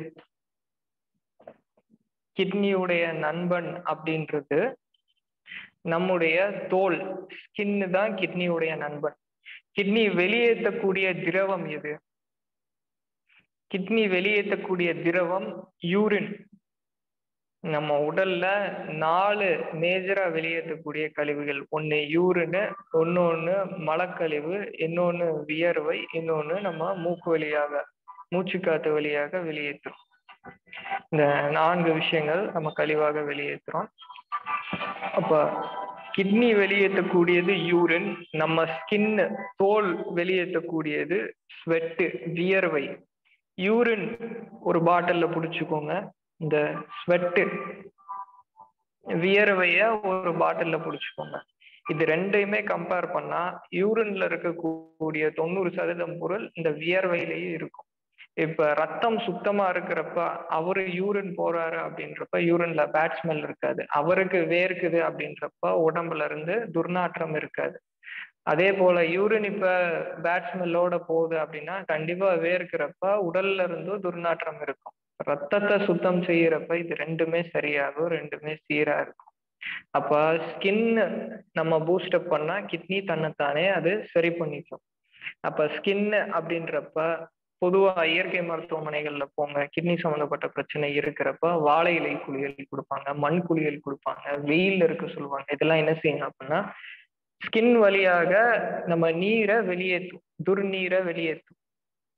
கிட்னியுடைய நண்பன் அப்படின்றது நம்முடைய தோல் ஸ்கின்னு தான் கிட்னியுடைய நண்பன் கிட்னி வெளியேற்றக்கூடிய திரவம் எது கிட்னி வெளியேற்றக்கூடிய திரவம் யூரின் நம்ம உடல்ல நாலு மேஜரா வெளியேற்றக்கூடிய கழிவுகள் ஒண்ணு யூரின் ஒன்னு ஒண்ணு மலக்கழிவு இன்னொன்னு வியர்வை இன்னொன்னு நம்ம மூக்கு வழியாக மூச்சுக்காத்து வழியாக வெளியேற்றுறோம் இந்த நான்கு விஷயங்கள் நம்ம கழிவாக வெளியேற்றுறோம் அப்ப கிட்னி வெளியேற்றக்கூடியது யூரின் நம்ம ஸ்கின் தோல் வெளியேற்றக்கூடியது ஸ்வெட்டு வியர்வை யூரின் ஒரு பாட்டில்ல பிடிச்சுக்கோங்க இந்த ஸ்வெட்டு வியர்வைய ஒரு பாட்டில்ல பிடிச்சுக்கோங்க இது ரெண்டையுமே கம்பேர் பண்ணா யூரின்ல இருக்கக்கூடிய தொண்ணூறு சதவீதம் பொருள் இந்த வியர்வையிலேயே இருக்கும் இப்ப ரத்தம் சுத்தமா இருக்கிறப்ப அவரு யூரின் போறாரு அப்படின்றப்ப யூரின்ல பேட் ஸ்மெல் இருக்காது அவருக்கு வேர்க்குது அப்படின்றப்ப உடம்புல இருந்து துர்நாற்றம் இருக்காது அதே போல யூரின் இப்ப பேட் ஸ்மெல்லோட போகுது அப்படின்னா கண்டிப்பா வேர்க்கிறப்ப உடல்ல இருந்தும் துர்நாற்றம் இருக்கும் ரத்தத்தை சுத்தம் செய்யறப்ப இது ரெண்டுமே சரியாகும் ரெண்டுமே சீரா இருக்கும் அப்ப ஸ்கின் நம்ம பூஸ்டப் பண்ணா கிட்னி தன்னைத்தானே அது சரி பண்ணிக்கும் அப்ப ஸ்கின் அப்படின்றப்ப பொதுவா இயற்கை மருத்துவமனைகள்ல போங்க கிட்னி சம்மந்தப்பட்ட பிரச்சனை இருக்கிறப்ப வாழை இலை குளியல் கொடுப்பாங்க மண் குளியல் கொடுப்பாங்க வெயில்ல இருக்க சொல்லுவாங்க இதெல்லாம் என்ன செய்யணும் அப்படின்னா ஸ்கின் வழியாக நம்ம நீரை வெளியேற்றும் துர்நீரை வெளியேற்றும்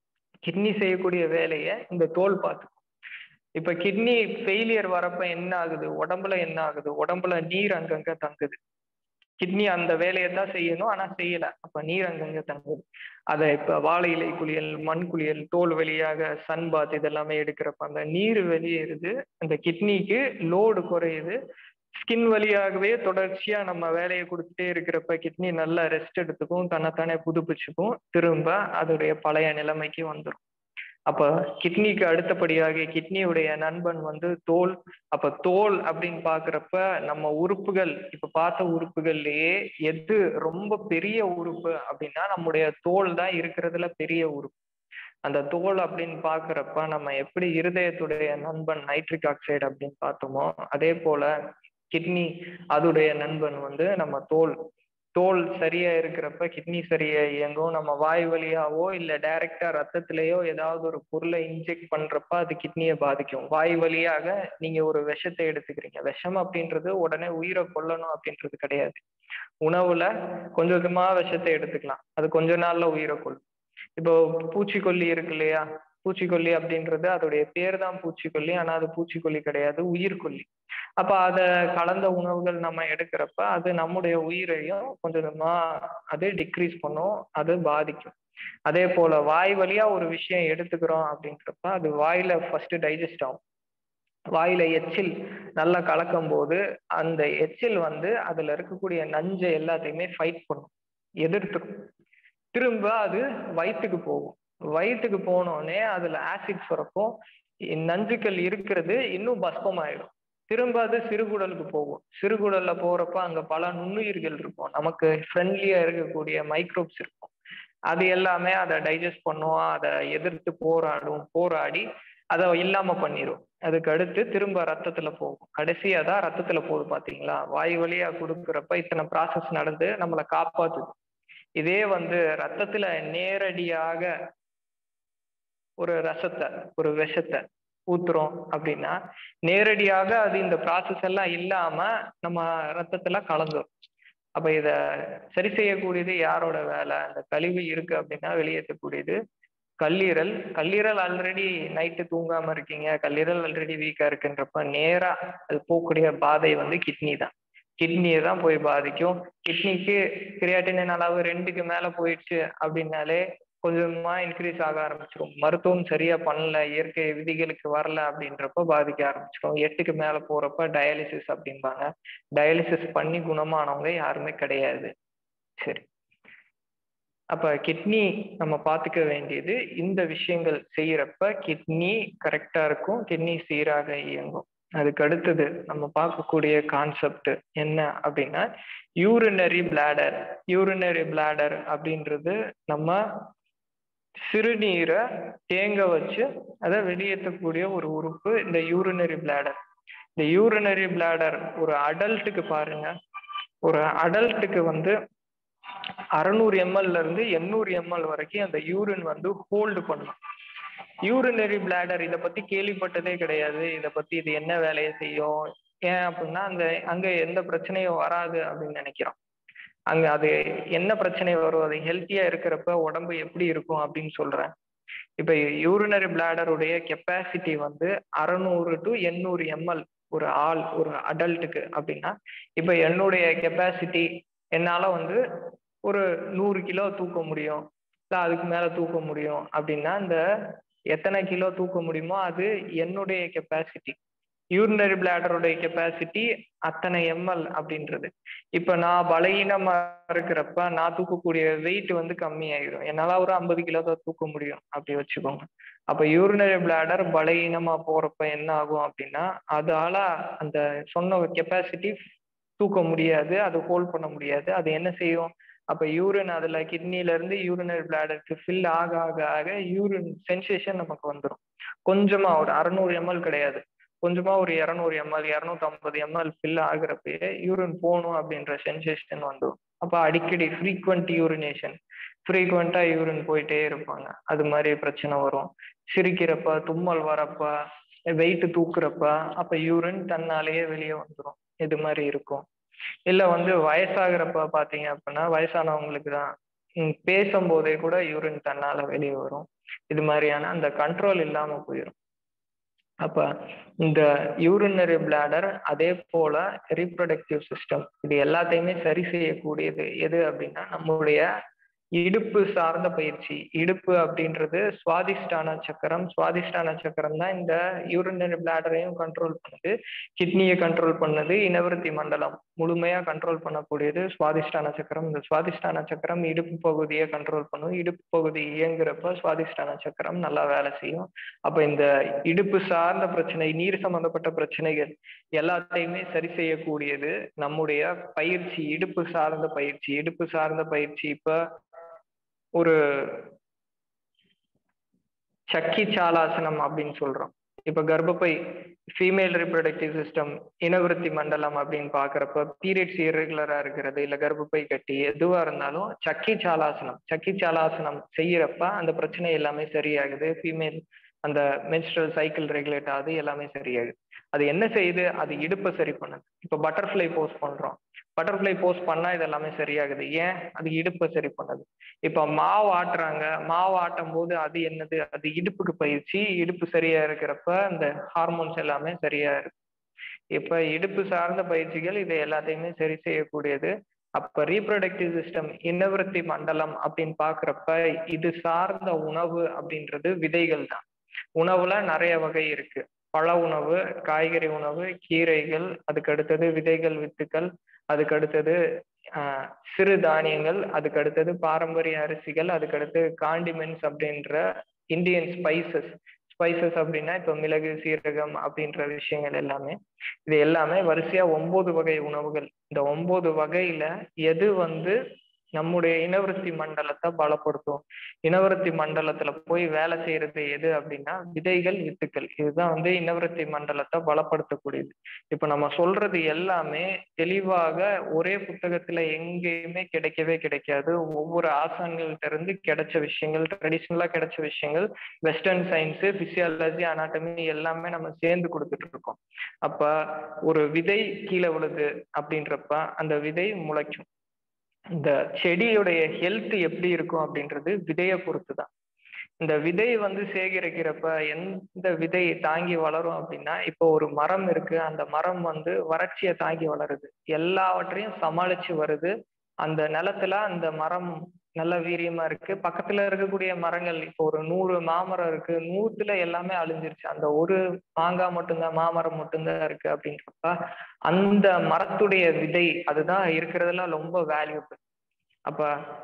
கிட்னி செய்யக்கூடிய வேலையை இந்த தோல் பார்த்துக்கும் இப்ப கிட்னி ஃபெயிலியர் வரப்ப என்ன ஆகுது உடம்புல என்ன ஆகுது உடம்புல நீர் அங்கங்க தங்குது கிட்னி அந்த வேலையை தான் செய்யணும் ஆனா செய்யல அப்ப நீர் அங்கங்க தங்குது அதை இப்ப வாழை இலை குளியல் மண் குளியல் தோல் வழியாக சன் பாத் இதெல்லாமே எடுக்கிறப்ப அந்த நீர் வெளியேறுது அந்த கிட்னிக்கு லோடு குறையுது ஸ்கின் வழியாகவே தொடர்ச்சியா நம்ம வேலையை கொடுத்துட்டே இருக்கிறப்ப கிட்னி நல்லா ரெஸ்ட் எடுத்துக்கும் தன்னைத்தானே புதுப்பிச்சுக்கும் திரும்ப அதோடைய பழைய நிலைமைக்கு வந்துடும் அப்ப கிட்னிக்கு அடுத்தபடியாக கிட்னியுடைய நண்பன் வந்து தோல் அப்ப தோல் அப்படின்னு பாக்குறப்ப நம்ம உறுப்புகள் இப்ப பார்த்த உறுப்புகள்லயே எது ரொம்ப பெரிய உறுப்பு அப்படின்னா நம்முடைய தோல் தான் இருக்கிறதுல பெரிய உறுப்பு அந்த தோல் அப்படின்னு பாக்குறப்ப நம்ம எப்படி இருதயத்துடைய நண்பன் நைட்ரிக் ஆக்சைடு அப்படின்னு பார்த்தோமோ அதே போல கிட்னி அதுடைய நண்பன் வந்து நம்ம தோல் தோல் சரியா இருக்கிறப்ப கிட்னி சரியா இயங்கும் நம்ம வாய் வழியாவோ இல்ல டைரக்டா ரத்தத்திலேயோ ஏதாவது ஒரு பொருளை இன்ஜெக்ட் பண்றப்ப அது கிட்னியை பாதிக்கும் வாய் வழியாக நீங்க ஒரு விஷத்தை எடுத்துக்கிறீங்க விஷம் அப்படின்றது உடனே உயிரை கொல்லணும் அப்படின்றது கிடையாது உணவுல கொஞ்சம் கொஞ்சமா விஷத்தை எடுத்துக்கலாம் அது கொஞ்ச நாள்ல உயிரை கொல்லும் இப்போ பூச்சிக்கொல்லி இருக்கு இல்லையா பூச்சிக்கொல்லி அப்படின்றது அதோடைய பேர் தான் பூச்சிக்கொல்லி ஆனா அது பூச்சிக்கொல்லி கிடையாது உயிர்கொல்லி அப்ப அத கலந்த உணவுகள் நம்ம எடுக்கிறப்ப அது நம்முடைய உயிரையும் கொஞ்சம் கொஞ்சமா அது டிக்ரீஸ் பண்ணும் அது பாதிக்கும் அதே போல வாய் வழியா ஒரு விஷயம் எடுத்துக்கிறோம் அப்படின்றப்ப அது வாயில ஃபர்ஸ்ட் டைஜஸ்ட் ஆகும் வாயில எச்சில் நல்லா கலக்கும் போது அந்த எச்சில் வந்து அதுல இருக்கக்கூடிய நஞ்சை எல்லாத்தையுமே ஃபைட் பண்ணும் எதிர்த்துக்கும் திரும்ப அது வயிற்றுக்கு போகும் வயிற்றுக்கு போனோடனே அதுல ஆசிட் சுரக்கும் நஞ்சுக்கள் இருக்கிறது இன்னும் பஸ்பமாயிடும் திரும்ப அது சிறுகுடலுக்கு போகும் சிறுகுடல்ல போறப்ப அங்க பல நுண்ணுயிர்கள் இருக்கும் நமக்கு ஃப்ரெண்ட்லியா இருக்கக்கூடிய மைக்ரோப்ஸ் இருக்கும் அது எல்லாமே அதை டைஜஸ்ட் பண்ணும் அதை எதிர்த்து போராடும் போராடி அதை இல்லாம பண்ணிடும் அதுக்கு அடுத்து திரும்ப ரத்தத்துல போகும் கடைசியா தான் ரத்தத்துல போகுது பாத்தீங்களா வாய் வழியா கொடுக்குறப்ப இத்தனை ப்ராசஸ் நடந்து நம்மளை காப்பாத்துது இதே வந்து ரத்தத்துல நேரடியாக ஒரு ரசத்தை ஒரு விஷத்தை ஊத்துறோம் அப்படின்னா நேரடியாக அது இந்த ப்ராசஸ் எல்லாம் இல்லாம நம்ம ரத்தத்துல கலந்துரும் அப்ப இத சரி செய்யக்கூடியது யாரோட வேலை அந்த கழிவு இருக்கு அப்படின்னா வெளியேற்றக்கூடியது கல்லீரல் கல்லீரல் ஆல்ரெடி நைட்டு தூங்காம இருக்கீங்க கல்லீரல் ஆல்ரெடி வீக்கா இருக்குன்றப்ப நேரா அது போகக்கூடிய பாதை வந்து கிட்னி தான் கிட்னியை தான் போய் பாதிக்கும் கிட்னிக்கு கிரியாட்டினின் அளவு ரெண்டுக்கு மேல போயிடுச்சு அப்படின்னாலே கொஞ்சமா இன்க்ரீஸ் ஆக ஆரம்பிச்சிடும் மருத்துவம் சரியா பண்ணல இயற்கை விதிகளுக்கு வரல அப்படின்றப்ப பாதிக்க ஆரம்பிச்சிடும் எட்டுக்கு மேல போறப்ப டயாலிசிஸ் அப்படிம்பாங்க டயாலிசிஸ் பண்ணி குணமானவங்க யாருமே கிடையாது சரி அப்ப கிட்னி நம்ம பார்த்துக்க வேண்டியது இந்த விஷயங்கள் செய்யறப்ப கிட்னி கரெக்டா இருக்கும் கிட்னி சீராக இயங்கும் அதுக்கு அடுத்தது நம்ம பார்க்கக்கூடிய கான்செப்ட் என்ன அப்படின்னா யூரினரி பிளாடர் யூரினரி பிளாடர் அப்படின்றது நம்ம சிறுநீரை தேங்க வச்சு அதை வெளியேற்றக்கூடிய ஒரு உறுப்பு இந்த யூரினரி பிளாடர் இந்த யூரினரி பிளாடர் ஒரு அடல்ட்டுக்கு பாருங்க ஒரு அடல்ட்டுக்கு வந்து அறுநூறு எம்எல்ல இருந்து எண்ணூறு எம்எல் வரைக்கும் அந்த யூரின் வந்து ஹோல்டு பண்ணும் யூரினரி பிளாடர் இதை பத்தி கேள்விப்பட்டதே கிடையாது இதை பத்தி இது என்ன வேலையை செய்யும் ஏன் அப்படின்னா அந்த அங்க எந்த பிரச்சனையும் வராது அப்படின்னு நினைக்கிறோம் அங்க அது என்ன பிரச்சனை வரும் அது ஹெல்த்தியா இருக்கிறப்ப உடம்பு எப்படி இருக்கும் அப்படின்னு சொல்றேன் இப்ப யூரினரி பிளாடருடைய கெப்பாசிட்டி வந்து அறநூறு டு எண்ணூறு எம்எல் ஒரு ஆள் ஒரு அடல்ட்டுக்கு அப்படின்னா இப்ப என்னுடைய கெப்பாசிட்டி என்னால வந்து ஒரு நூறு கிலோ தூக்க முடியும் இல்லை அதுக்கு மேல தூக்க முடியும் அப்படின்னா இந்த எத்தனை கிலோ தூக்க முடியுமோ அது என்னுடைய கெப்பாசிட்டி யூரினரி பிளாடருடைய கெப்பாசிட்டி அத்தனை எம்எல் அப்படின்றது இப்ப நான் பலகீனமா இருக்கிறப்ப நான் தூக்கக்கூடிய வெயிட் வந்து கம்மியாயிடும் என்னால ஒரு ஐம்பது கிலோ தான் தூக்க முடியும் அப்படி வச்சுக்கோங்க அப்ப யூரினரி பிளாடர் பலகீனமா போறப்ப என்ன ஆகும் அப்படின்னா அதால அந்த சொன்ன கெப்பாசிட்டி தூக்க முடியாது அது ஹோல்ட் பண்ண முடியாது அது என்ன செய்யும் அப்ப யூரின் அதுல கிட்னில இருந்து யூரினரி பிளாடருக்கு ஃபில் ஆக ஆக ஆக யூரின் சென்சேஷன் நமக்கு வந்துடும் கொஞ்சமா ஒரு அறுநூறு எம்எல் கிடையாது கொஞ்சமா ஒரு இரநூறு எம்எல் இரநூத்தி ஐம்பது எம்எல் ஃபில் ஆகுறப்பயே யூரின் போகணும் அப்படின்ற சென்சேஷன் வந்துடும் அப்ப அடிக்கடி ஃப்ரீக்வெண்ட் யூரினேஷன் ஃப்ரீக்வெண்டா யூரின் போயிட்டே இருப்பாங்க அது மாதிரி பிரச்சனை வரும் சிரிக்கிறப்ப தும்மல் வரப்ப வெயிட் தூக்குறப்ப அப்ப யூரின் தன்னாலேயே வெளியே வந்துடும் இது மாதிரி இருக்கும் இல்ல வந்து வயசாகிறப்ப பாத்தீங்க அப்படின்னா வயசானவங்களுக்கு தான் பேசும்போதே கூட யூரின் தன்னால வெளியே வரும் இது மாதிரியான அந்த கண்ட்ரோல் இல்லாம போயிடும் அப்ப இந்த யூரினரி பிளாடர் அதே போல ரீப்ரொடக்டிவ் சிஸ்டம் இது எல்லாத்தையுமே சரி செய்யக்கூடியது எது அப்படின்னா நம்மளுடைய இடுப்பு சார்ந்த பயிற்சி இடுப்பு அப்படின்றது சுவாதிஷ்டான சக்கரம் சுவாதிஷ்டான சக்கரம் தான் இந்த யூரினரி பிளாடரையும் கண்ட்ரோல் பண்ணுது கிட்னியை கண்ட்ரோல் பண்ணுது இனவிருத்தி மண்டலம் முழுமையா கண்ட்ரோல் பண்ணக்கூடியது சுவாதிஷ்டான சக்கரம் இந்த சுவாதிஷ்டான சக்கரம் இடுப்பு பகுதியை கண்ட்ரோல் பண்ணும் இடுப்பு பகுதி இயங்குறப்ப சுவாதிஷ்டான சக்கரம் நல்லா வேலை செய்யும் அப்ப இந்த இடுப்பு சார்ந்த பிரச்சனை நீர் சம்பந்தப்பட்ட பிரச்சனைகள் எல்லாத்தையுமே சரி செய்யக்கூடியது நம்முடைய பயிற்சி இடுப்பு சார்ந்த பயிற்சி இடுப்பு சார்ந்த பயிற்சி இப்ப ஒரு சக்கி சாலாசனம் அப்படின்னு சொல்றோம் இப்ப கர்ப்பப்பை ஃபீமேல் ரிப்ரொடக்டிவ் சிஸ்டம் இனவிருத்தி மண்டலம் அப்படின்னு பாக்குறப்ப பீரியட்ஸ் இரெகுலரா இருக்கிறது இல்ல கர்ப்பப்பை கட்டி எதுவா இருந்தாலும் சக்கி சாலாசனம் சக்கி சாலாசனம் செய்யறப்ப அந்த பிரச்சனை எல்லாமே சரியாகுது ஃபீமேல் அந்த மென்ஸ்ட்ரல் சைக்கிள் ரெகுலேட் ஆகுது எல்லாமே சரியாகுது அது என்ன செய்யுது அது இடுப்பை சரி பண்ணுது இப்ப பட்டர்ஃப்ளை போஸ்ட் பண்றோம் பட்டர்ஃப்ளை போஸ்ட் பண்ணா இது எல்லாமே சரியாகுது ஏன் அது இடுப்பை சரி பண்ணுது இப்ப மாவு ஆட்டுறாங்க மாவு ஆட்டும் போது அது என்னது அது இடுப்புக்கு பயிற்சி இடுப்பு சரியா இருக்கிறப்ப அந்த ஹார்மோன்ஸ் எல்லாமே சரியா இருக்கு இப்ப இடுப்பு சார்ந்த பயிற்சிகள் இதை எல்லாத்தையுமே சரி செய்யக்கூடியது அப்ப ரீப்ரொடக்டிவ் சிஸ்டம் இனவிருத்தி மண்டலம் அப்படின்னு பாக்குறப்ப இது சார்ந்த உணவு அப்படின்றது விதைகள் தான் உணவுல நிறைய வகை இருக்கு பழ உணவு காய்கறி உணவு கீரைகள் அதுக்கு அடுத்தது விதைகள் வித்துக்கள் அதுக்கு அடுத்தது ஆஹ் சிறு தானியங்கள் அதுக்கு அடுத்தது பாரம்பரிய அரிசிகள் அதுக்கு அடுத்து காண்டிமெண்ட்ஸ் அப்படின்ற இந்தியன் ஸ்பைசஸ் ஸ்பைசஸ் அப்படின்னா இப்ப மிளகு சீரகம் அப்படின்ற விஷயங்கள் எல்லாமே இது எல்லாமே வரிசையா ஒன்பது வகை உணவுகள் இந்த ஒன்பது வகையில எது வந்து நம்முடைய இனவிருத்தி மண்டலத்தை பலப்படுத்தும் இனவிருத்தி மண்டலத்துல போய் வேலை செய்யறது எது அப்படின்னா விதைகள் வித்துக்கள் இதுதான் வந்து இனவிருத்தி மண்டலத்தை பலப்படுத்தக்கூடியது இப்ப நம்ம சொல்றது எல்லாமே தெளிவாக ஒரே புத்தகத்துல எங்கேயுமே கிடைக்கவே கிடைக்காது ஒவ்வொரு ஆசான்கள்ட்ட இருந்து கிடைச்ச விஷயங்கள் ட்ரெடிஷ்னலா கிடைச்ச விஷயங்கள் வெஸ்டர்ன் சயின்ஸ் பிசியாலஜி அனாட்டமி எல்லாமே நம்ம சேர்ந்து கொடுத்துட்டு இருக்கோம் அப்ப ஒரு விதை கீழே விழுது அப்படின்றப்ப அந்த விதை முளைக்கும் இந்த செடியுடைய ஹெல்த் எப்படி இருக்கும் அப்படின்றது விதையை பொறுத்து தான் இந்த விதை வந்து சேகரிக்கிறப்ப எந்த விதை தாங்கி வளரும் அப்படின்னா இப்போ ஒரு மரம் இருக்கு அந்த மரம் வந்து வறட்சியை தாங்கி வளருது எல்லாவற்றையும் சமாளிச்சு வருது அந்த நிலத்துல அந்த மரம் நல்ல வீரியமா இருக்கு பக்கத்துல இருக்கக்கூடிய மரங்கள் இப்போ ஒரு நூறு மாமரம் இருக்கு நூத்துல எல்லாமே அழிஞ்சிருச்சு அந்த ஒரு மாங்காய் மட்டும்தான் மாமரம் மட்டும்தான் இருக்கு அப்படின்றப்ப அந்த மரத்துடைய விதை அதுதான் இருக்கிறதுல ரொம்ப வேல்யூபிள் அப்ப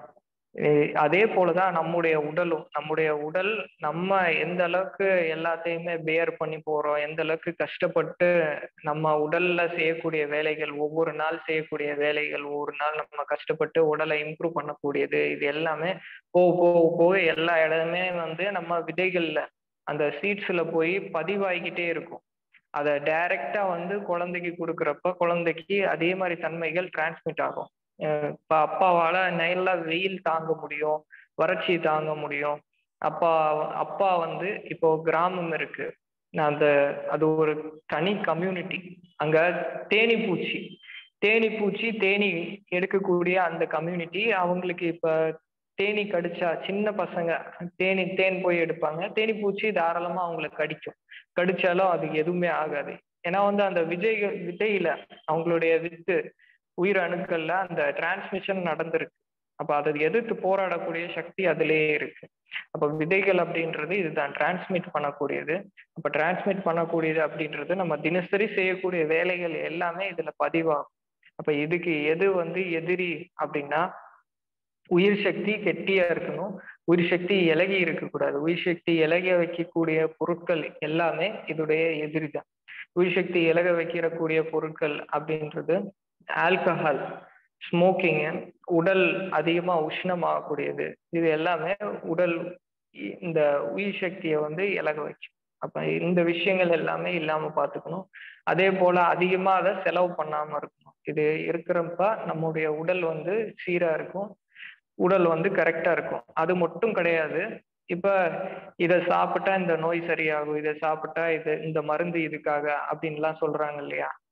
அதே போலதான் நம்முடைய உடலும் நம்முடைய உடல் நம்ம எந்த அளவுக்கு எல்லாத்தையுமே பேர் பண்ணி போறோம் எந்த அளவுக்கு கஷ்டப்பட்டு நம்ம உடல்ல செய்யக்கூடிய வேலைகள் ஒவ்வொரு நாள் செய்யக்கூடிய வேலைகள் ஒவ்வொரு நாள் நம்ம கஷ்டப்பட்டு உடலை இம்ப்ரூவ் பண்ணக்கூடியது இது எல்லாமே போக போக போக எல்லா இடமே வந்து நம்ம விதைகள்ல அந்த சீட்ஸ்ல போய் பதிவாகிக்கிட்டே இருக்கும் அதை டைரக்டா வந்து குழந்தைக்கு கொடுக்குறப்ப குழந்தைக்கு அதே மாதிரி தன்மைகள் டிரான்ஸ்மிட் ஆகும் இப்ப அப்பாவால நல்லா வெயில் தாங்க முடியும் வறட்சி தாங்க முடியும் அப்பா அப்பா வந்து இப்போ கிராமம் இருக்கு அந்த அது ஒரு தனி கம்யூனிட்டி அங்க தேனி பூச்சி தேனி பூச்சி தேனி எடுக்கக்கூடிய அந்த கம்யூனிட்டி அவங்களுக்கு இப்ப தேனி கடிச்சா சின்ன பசங்க தேனி தேன் போய் எடுப்பாங்க தேனி பூச்சி தாராளமா அவங்களை கடிக்கும் கடிச்சாலும் அது எதுவுமே ஆகாது ஏன்னா வந்து அந்த விஜய்கள் விதையில அவங்களுடைய வித்து உயிர் அணுக்கள்ல அந்த டிரான்ஸ்மிஷன் நடந்திருக்கு அப்ப அதை எதிர்த்து போராடக்கூடிய சக்தி அதுலயே இருக்கு அப்ப விதைகள் அப்படின்றது இதுதான் டிரான்ஸ்மிட் பண்ணக்கூடியது அப்ப டிரான்ஸ்மிட் பண்ணக்கூடியது அப்படின்றது நம்ம தினசரி செய்யக்கூடிய வேலைகள் எல்லாமே இதுல பதிவாகும் அப்ப இதுக்கு எது வந்து எதிரி அப்படின்னா உயிர் சக்தி கெட்டியா இருக்கணும் உயிர் சக்தி இலகி இருக்கக்கூடாது உயிர் சக்தி இலக வைக்கக்கூடிய பொருட்கள் எல்லாமே இதோடைய எதிரி தான் உயிர் சக்தி இலக வைக்கிறக்கூடிய பொருட்கள் அப்படின்றது ஆல்கஹால் ஸ்மோக்கிங் உடல் அதிகமா உஷ்ணமாகக்கூடியது இது எல்லாமே உடல் இந்த உயிர் சக்தியை வந்து இலக வைக்கும் அப்ப இந்த விஷயங்கள் எல்லாமே இல்லாம பாத்துக்கணும் அதே போல அதிகமா அதை செலவு பண்ணாம இருக்கணும் இது இருக்கிறப்ப நம்முடைய உடல் வந்து சீரா இருக்கும் உடல் வந்து கரெக்டா இருக்கும் அது மட்டும் கிடையாது இப்ப இதை சாப்பிட்டா இந்த நோய் சரியாகும் இதை சாப்பிட்டா இது இந்த மருந்து இதுக்காக அப்படின்லாம் சொல்றாங்க இல்லையா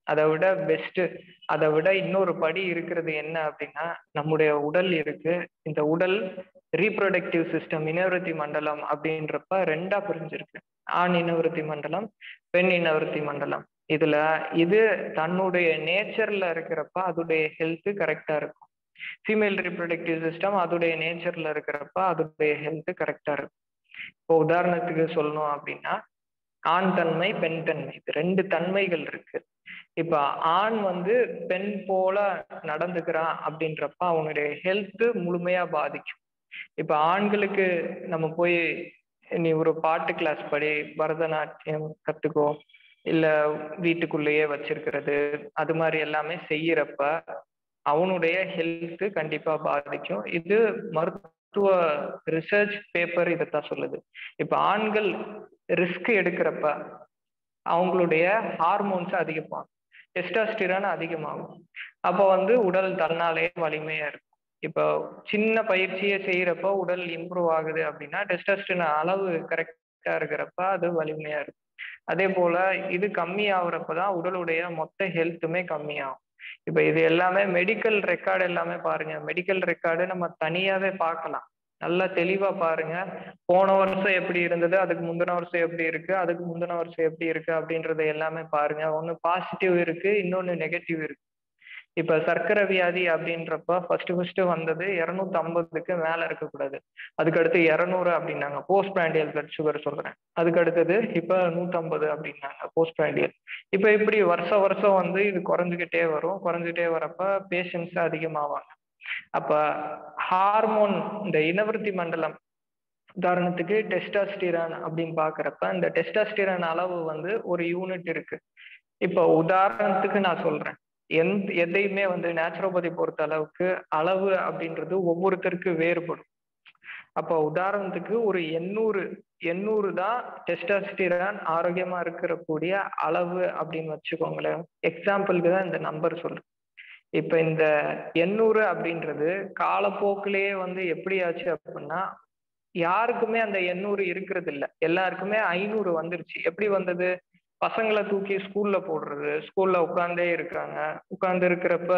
அதை விட பெஸ்ட் அதை விட இன்னொரு படி இருக்கிறது என்ன அப்படின்னா நம்முடைய உடல் இருக்கு இந்த உடல் ரீப்ரொடக்டிவ் சிஸ்டம் இனவருத்தி மண்டலம் அப்படின்றப்ப ரெண்டா பிரிஞ்சிருக்கு ஆண் இனவருத்தி மண்டலம் பெண் இனவருத்தி மண்டலம் இதுல இது தன்னுடைய நேச்சர்ல இருக்கிறப்ப அதோடைய ஹெல்த் கரெக்டா இருக்கும் ஃபீமேல் ரீப்ரொடக்டிவ் சிஸ்டம் அதோடைய நேச்சர்ல இருக்கிறப்ப அதோடைய ஹெல்த் கரெக்டா இருக்கும் இப்போ உதாரணத்துக்கு சொல்லணும் அப்படின்னா ஆண் தன்மை பெண் தன்மை இது ரெண்டு தன்மைகள் இருக்கு இப்ப ஆண் வந்து பெண் போல நடந்துக்கிறான் அப்படின்றப்ப அவனுடைய ஹெல்த் முழுமையா பாதிக்கும் இப்ப ஆண்களுக்கு நம்ம போய் நீ ஒரு பாட்டு கிளாஸ் படி பரதநாட்டியம் கத்துக்கோ இல்ல வீட்டுக்குள்ளேயே வச்சிருக்கிறது அது மாதிரி எல்லாமே செய்யறப்ப அவனுடைய ஹெல்த் கண்டிப்பா பாதிக்கும் இது மருத்துவ ரிசர்ச் பேப்பர் இதைத்தான் சொல்லுது இப்ப ஆண்கள் ரிஸ்க் எடுக்கிறப்ப அவங்களுடைய ஹார்மோன்ஸ் அதிகமாகும் டெஸ்டாஸ்டிரான் அதிகமாகும் அப்போ வந்து உடல் தன்னாலே வலிமையா இருக்கும் இப்போ சின்ன பயிற்சியை செய்யறப்ப உடல் இம்ப்ரூவ் ஆகுது அப்படின்னா டெஸ்டாஸ்டிரான் அளவு கரெக்டா இருக்கிறப்ப அது வலிமையா இருக்கும் அதே போல இது கம்மி ஆகுறப்பதான் உடலுடைய மொத்த ஹெல்த்துமே கம்மியாகும் இப்ப இது எல்லாமே மெடிக்கல் ரெக்கார்டு எல்லாமே பாருங்க மெடிக்கல் ரெக்கார்டு நம்ம தனியாவே பார்க்கலாம் நல்லா தெளிவா பாருங்க போன வருஷம் எப்படி இருந்தது அதுக்கு முந்தின வருஷம் எப்படி இருக்கு அதுக்கு முந்தின வருஷம் எப்படி இருக்கு அப்படின்றத எல்லாமே பாருங்க ஒன்னு பாசிட்டிவ் இருக்கு இன்னொன்னு நெகட்டிவ் இருக்கு இப்ப சர்க்கரை வியாதி அப்படின்றப்ப ஃபர்ஸ்ட் ஃபர்ஸ்ட் வந்தது இருநூத்தி ஐம்பதுக்கு மேல இருக்கக்கூடாது அதுக்கு அடுத்து இருநூறு அப்படின்னாங்க போஸ்ட் பிராண்டியல் பிளட் சுகர் சொல்றேன் அதுக்கு அடுத்தது இப்ப நூத்தம்பது அப்படின்னாங்க போஸ்ட் பிராண்டியல் இப்ப இப்படி வருஷம் வருஷம் வந்து இது குறைஞ்சுக்கிட்டே வரும் குறைஞ்சிட்டே வரப்ப பேஷண்ட்ஸ் அதிகமாவாங்க அப்ப ஹார்மோன் இந்த இனவருத்தி மண்டலம் உதாரணத்துக்கு டெஸ்டாஸ்டிரான் அப்படின்னு பாக்குறப்ப இந்த டெஸ்டாஸ்டிரான் அளவு வந்து ஒரு யூனிட் இருக்கு இப்போ உதாரணத்துக்கு நான் சொல்றேன் எந்த எதையுமே வந்து நேச்சுரோபதி பொறுத்த அளவுக்கு அளவு அப்படின்றது ஒவ்வொருத்தருக்கு வேறுபடும் அப்போ உதாரணத்துக்கு ஒரு எண்ணூறு எண்ணூறு தான் டெஸ்டாஸ்டிரான் ஆரோக்கியமா இருக்கக்கூடிய அளவு அப்படின்னு வச்சுக்கோங்களேன் எக்ஸாம்பிளுக்கு தான் இந்த நம்பர் சொல்றேன் இப்ப இந்த எண்ணூறு அப்படின்றது காலப்போக்கிலேயே வந்து எப்படி ஆச்சு அப்படின்னா யாருக்குமே அந்த எண்ணூறு இருக்கிறது இல்ல எல்லாருக்குமே ஐநூறு வந்துருச்சு எப்படி வந்தது பசங்களை தூக்கி ஸ்கூல்ல போடுறது ஸ்கூல்ல உட்காந்தே இருக்காங்க உட்கார்ந்து இருக்கிறப்ப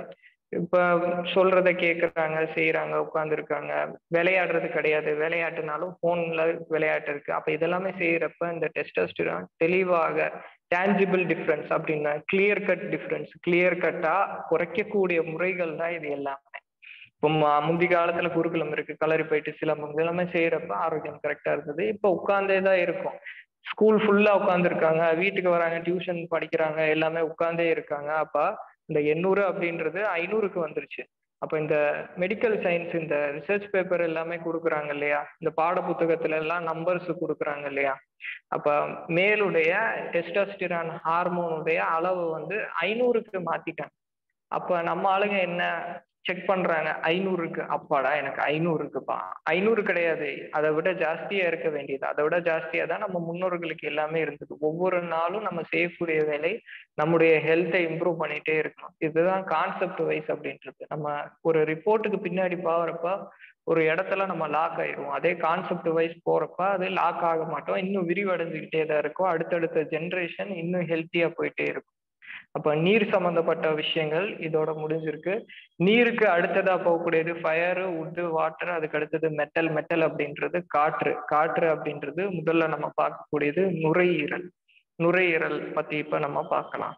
இப்ப சொல்றத கேக்குறாங்க செய்யறாங்க உட்கார்ந்து இருக்காங்க விளையாடுறது கிடையாது விளையாட்டுனாலும் போன்ல விளையாட்டு இருக்கு அப்ப இதெல்லாமே செய்யறப்ப இந்த டெஸ்டஸ்டிரான் தெளிவாக டேஞ்சிபிள் டிஃப்ரென்ஸ் அப்படின்னா கிளியர் கட் டிஃப்ரென்ஸ் கிளியர் கட்டா குறைக்கக்கூடிய முறைகள் தான் இது எல்லாமே இப்போ முந்தி காலத்துல குருகுலம் இருக்கு கலரி போயிட்டு சிலம்பம் இதெல்லாமே செய்யறப்ப ஆரோக்கியம் கரெக்டா இருந்தது இப்போ உட்கார்ந்தே தான் இருக்கும் ஸ்கூல் ஃபுல்லா உட்காந்துருக்காங்க வீட்டுக்கு வராங்க டியூஷன் படிக்கிறாங்க எல்லாமே உட்கார்ந்தே இருக்காங்க அப்ப இந்த எண்ணூறு அப்படின்றது ஐநூறுக்கு வந்துருச்சு அப்ப இந்த மெடிக்கல் சயின்ஸ் இந்த ரிசர்ச் பேப்பர் எல்லாமே கொடுக்குறாங்க இல்லையா இந்த பாட புத்தகத்துல எல்லாம் நம்பர்ஸ் கொடுக்குறாங்க இல்லையா அப்ப மேலுடைய டெஸ்டாஸ்டிரான் ஹார்மோனுடைய அளவு வந்து ஐநூறுக்கு மாத்திட்டாங்க அப்ப நம்ம ஆளுங்க என்ன செக் பண்றாங்க ஐநூறுக்கு அப்பாடா எனக்கு ஐநூறு இருக்குப்பா ஐநூறு கிடையாது அதை விட ஜாஸ்தியா இருக்க வேண்டியது அதை விட ஜாஸ்தியா தான் நம்ம முன்னோர்களுக்கு எல்லாமே இருந்தது ஒவ்வொரு நாளும் நம்ம செய்யக்கூடிய வேலை நம்முடைய ஹெல்த்தை இம்ப்ரூவ் பண்ணிட்டே இருக்கணும் இதுதான் கான்செப்ட் வைஸ் அப்படின்றது நம்ம ஒரு ரிப்போர்ட்டுக்கு பின்னாடி போறப்ப ஒரு இடத்துல நம்ம லாக் ஆயிடுவோம் அதே கான்செப்ட் வைஸ் போறப்ப அது லாக் ஆக மாட்டோம் இன்னும் விரிவடைஞ்சுக்கிட்டே தான் இருக்கும் அடுத்தடுத்த ஜென்ரேஷன் இன்னும் ஹெல்த்தியா போயிட்டே இருக்கும் அப்ப நீர் சம்பந்தப்பட்ட விஷயங்கள் இதோட முடிஞ்சிருக்கு நீருக்கு அடுத்ததா போகக்கூடியது ஃபயரு உட்டு வாட்டர் அதுக்கு அடுத்தது மெட்டல் மெட்டல் அப்படின்றது காற்று காற்று அப்படின்றது முதல்ல நம்ம பார்க்கக்கூடியது நுரையீரல் நுரையீரல் பத்தி இப்ப நம்ம பார்க்கலாம்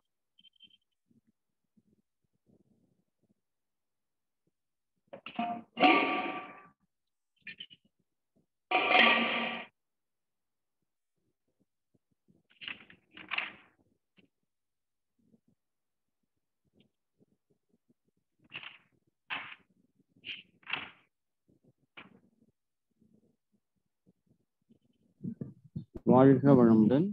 வாழ்க வளமுடன்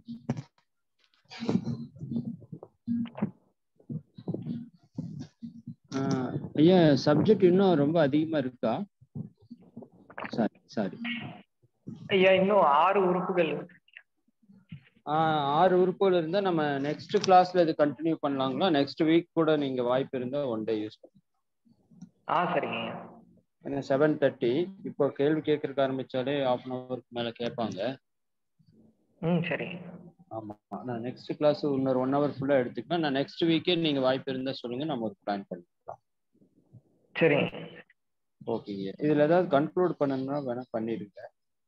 ஆஹ் ஐயா சப்ஜெக்ட் இன்னும் ரொம்ப அதிகமா இருக்கா சாரி சாரி ஐயா இன்னும் ஆறு உறுப்புகள் இருக்கு ஆஹ் ஆறு உறுப்புகள் இருந்தா நம்ம நெக்ஸ்ட் கிளாஸ்ல இது கண்டினியூ பண்ணலாங்களா நெக்ஸ்ட் வீக் கூட நீங்க வாய்ப்பு இருந்தா ஒன் டே யூஸ் பண்ணுங்க ஆ சரிங்க ஐயா ஏன்னா செவன் தேர்ட்டி இப்போ கேள்வி கேட்கறதுக்கு ஆரம்பிச்சாலே ஹாஃப் அன் ஹவருக்கு மேல கேட்பாங்க ம் சரிங்க ஆமா நான் நெக்ஸ்ட் கிளாஸ் இன்னொரு ஒன் ஹவர் ஃபுல்லா எடுத்துக்கலாம் நான் நெக்ஸ்ட் வீக்கே நீங்க வாய்ப்பு இருந்தா சொல்லுங்க நம்ம ஒரு பிளான் பண்ணிக்கலாம் சரிங்க ஓகேங்க இதுல ஏதாவது கன்க்ளூட் பண்ணணும்னா வேணா பண்ணிடுங்க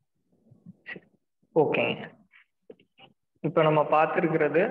ஓகேங்க இப்ப நம்ம பார்த்திருக்கிறது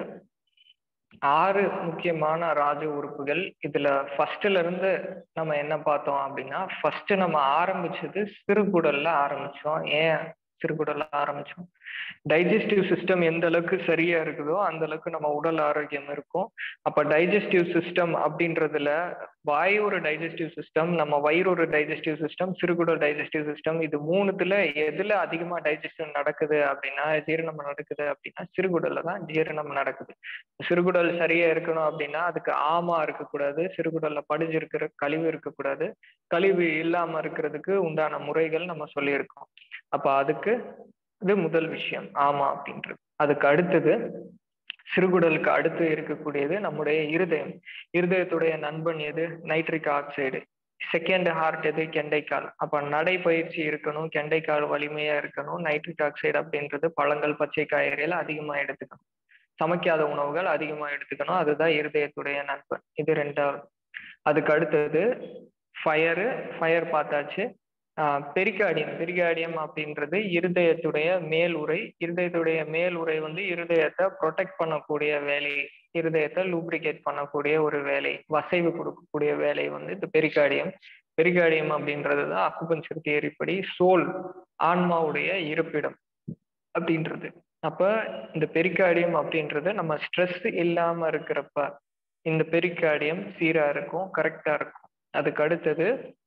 ஆறு முக்கியமான ராஜ உறுப்புகள் இதுல ஃபர்ஸ்ட்ல இருந்து நம்ம என்ன பார்த்தோம் அப்படின்னா ஃபர்ஸ்ட் நம்ம ஆரம்பிச்சது சிறுகுடல்ல ஆரம்பிச்சோம் ஏன் சிறுகுடல்ல ஆரம்பிச்சோம் டைஜஸ்டிவ் சிஸ்டம் எந்த அளவுக்கு சரியா இருக்குதோ அந்த அளவுக்கு நம்ம உடல் ஆரோக்கியம் இருக்கும் அப்ப டைஜஸ்டிவ் சிஸ்டம் அப்படின்றதுல வாய் ஒரு டைஜஸ்டிவ் சிஸ்டம் நம்ம வயிறு ஒரு டைஜஸ்டிவ் சிஸ்டம் சிறுகுடல் டைஜஸ்டிவ் சிஸ்டம் இது மூணுத்துல எதுல அதிகமா டைஜஸ்டிவ் நடக்குது அப்படின்னா ஜீரணம் நடக்குது அப்படின்னா சிறுகுடல்ல தான் ஜீரணம் நடக்குது சிறுகுடல் சரியா இருக்கணும் அப்படின்னா அதுக்கு ஆமா இருக்கக்கூடாது சிறுகுடல்ல படிஞ்சிருக்கிற கழிவு இருக்கக்கூடாது கழிவு இல்லாம இருக்கிறதுக்கு உண்டான முறைகள் நம்ம சொல்லியிருக்கோம் அப்ப அதுக்கு இது முதல் விஷயம் ஆமா அப்படின்றது அதுக்கு அடுத்தது சிறுகுடலுக்கு அடுத்து இருக்கக்கூடியது நம்முடைய இருதயம் இருதயத்துடைய நண்பன் எது நைட்ரிக் ஆக்சைடு செகண்ட் ஹார்ட் எது கெண்டைக்கால் அப்ப நடைப்பயிற்சி இருக்கணும் கெண்டைக்கால் வலிமையா இருக்கணும் நைட்ரிக் ஆக்சைடு அப்படின்றது பழங்கள் பச்சை காய்கறிகள் அதிகமா எடுத்துக்கணும் சமைக்காத உணவுகள் அதிகமா எடுத்துக்கணும் அதுதான் இருதயத்துடைய நண்பன் இது ரெண்டாவது அதுக்கு அடுத்தது ஃபயரு ஃபயர் பார்த்தாச்சு பெரிகார்டியம் பெரிகார்டியம் அப்படின்றது இருதயத்துடைய மேல் உரை இருதயத்துடைய மேல் உரை வந்து இருதயத்தை ப்ரொடெக்ட் பண்ணக்கூடிய வேலை இருதயத்தை லூப்ரிகேட் பண்ணக்கூடிய ஒரு வேலை வசைவு கொடுக்கக்கூடிய வேலை வந்து இந்த பெரிகார்டியம் பெரிகார்டியம் அப்படின்றது தான் அக்குபஞ்சர் தியரிப்படி சோல் ஆன்மாவுடைய இருப்பிடம் அப்படின்றது அப்ப இந்த பெரிகார்டியம் அப்படின்றது நம்ம ஸ்ட்ரெஸ் இல்லாம இருக்கிறப்ப இந்த பெரிகார்டியம் சீரா இருக்கும் கரெக்டா இருக்கும் அதுக்கு அடுத்தது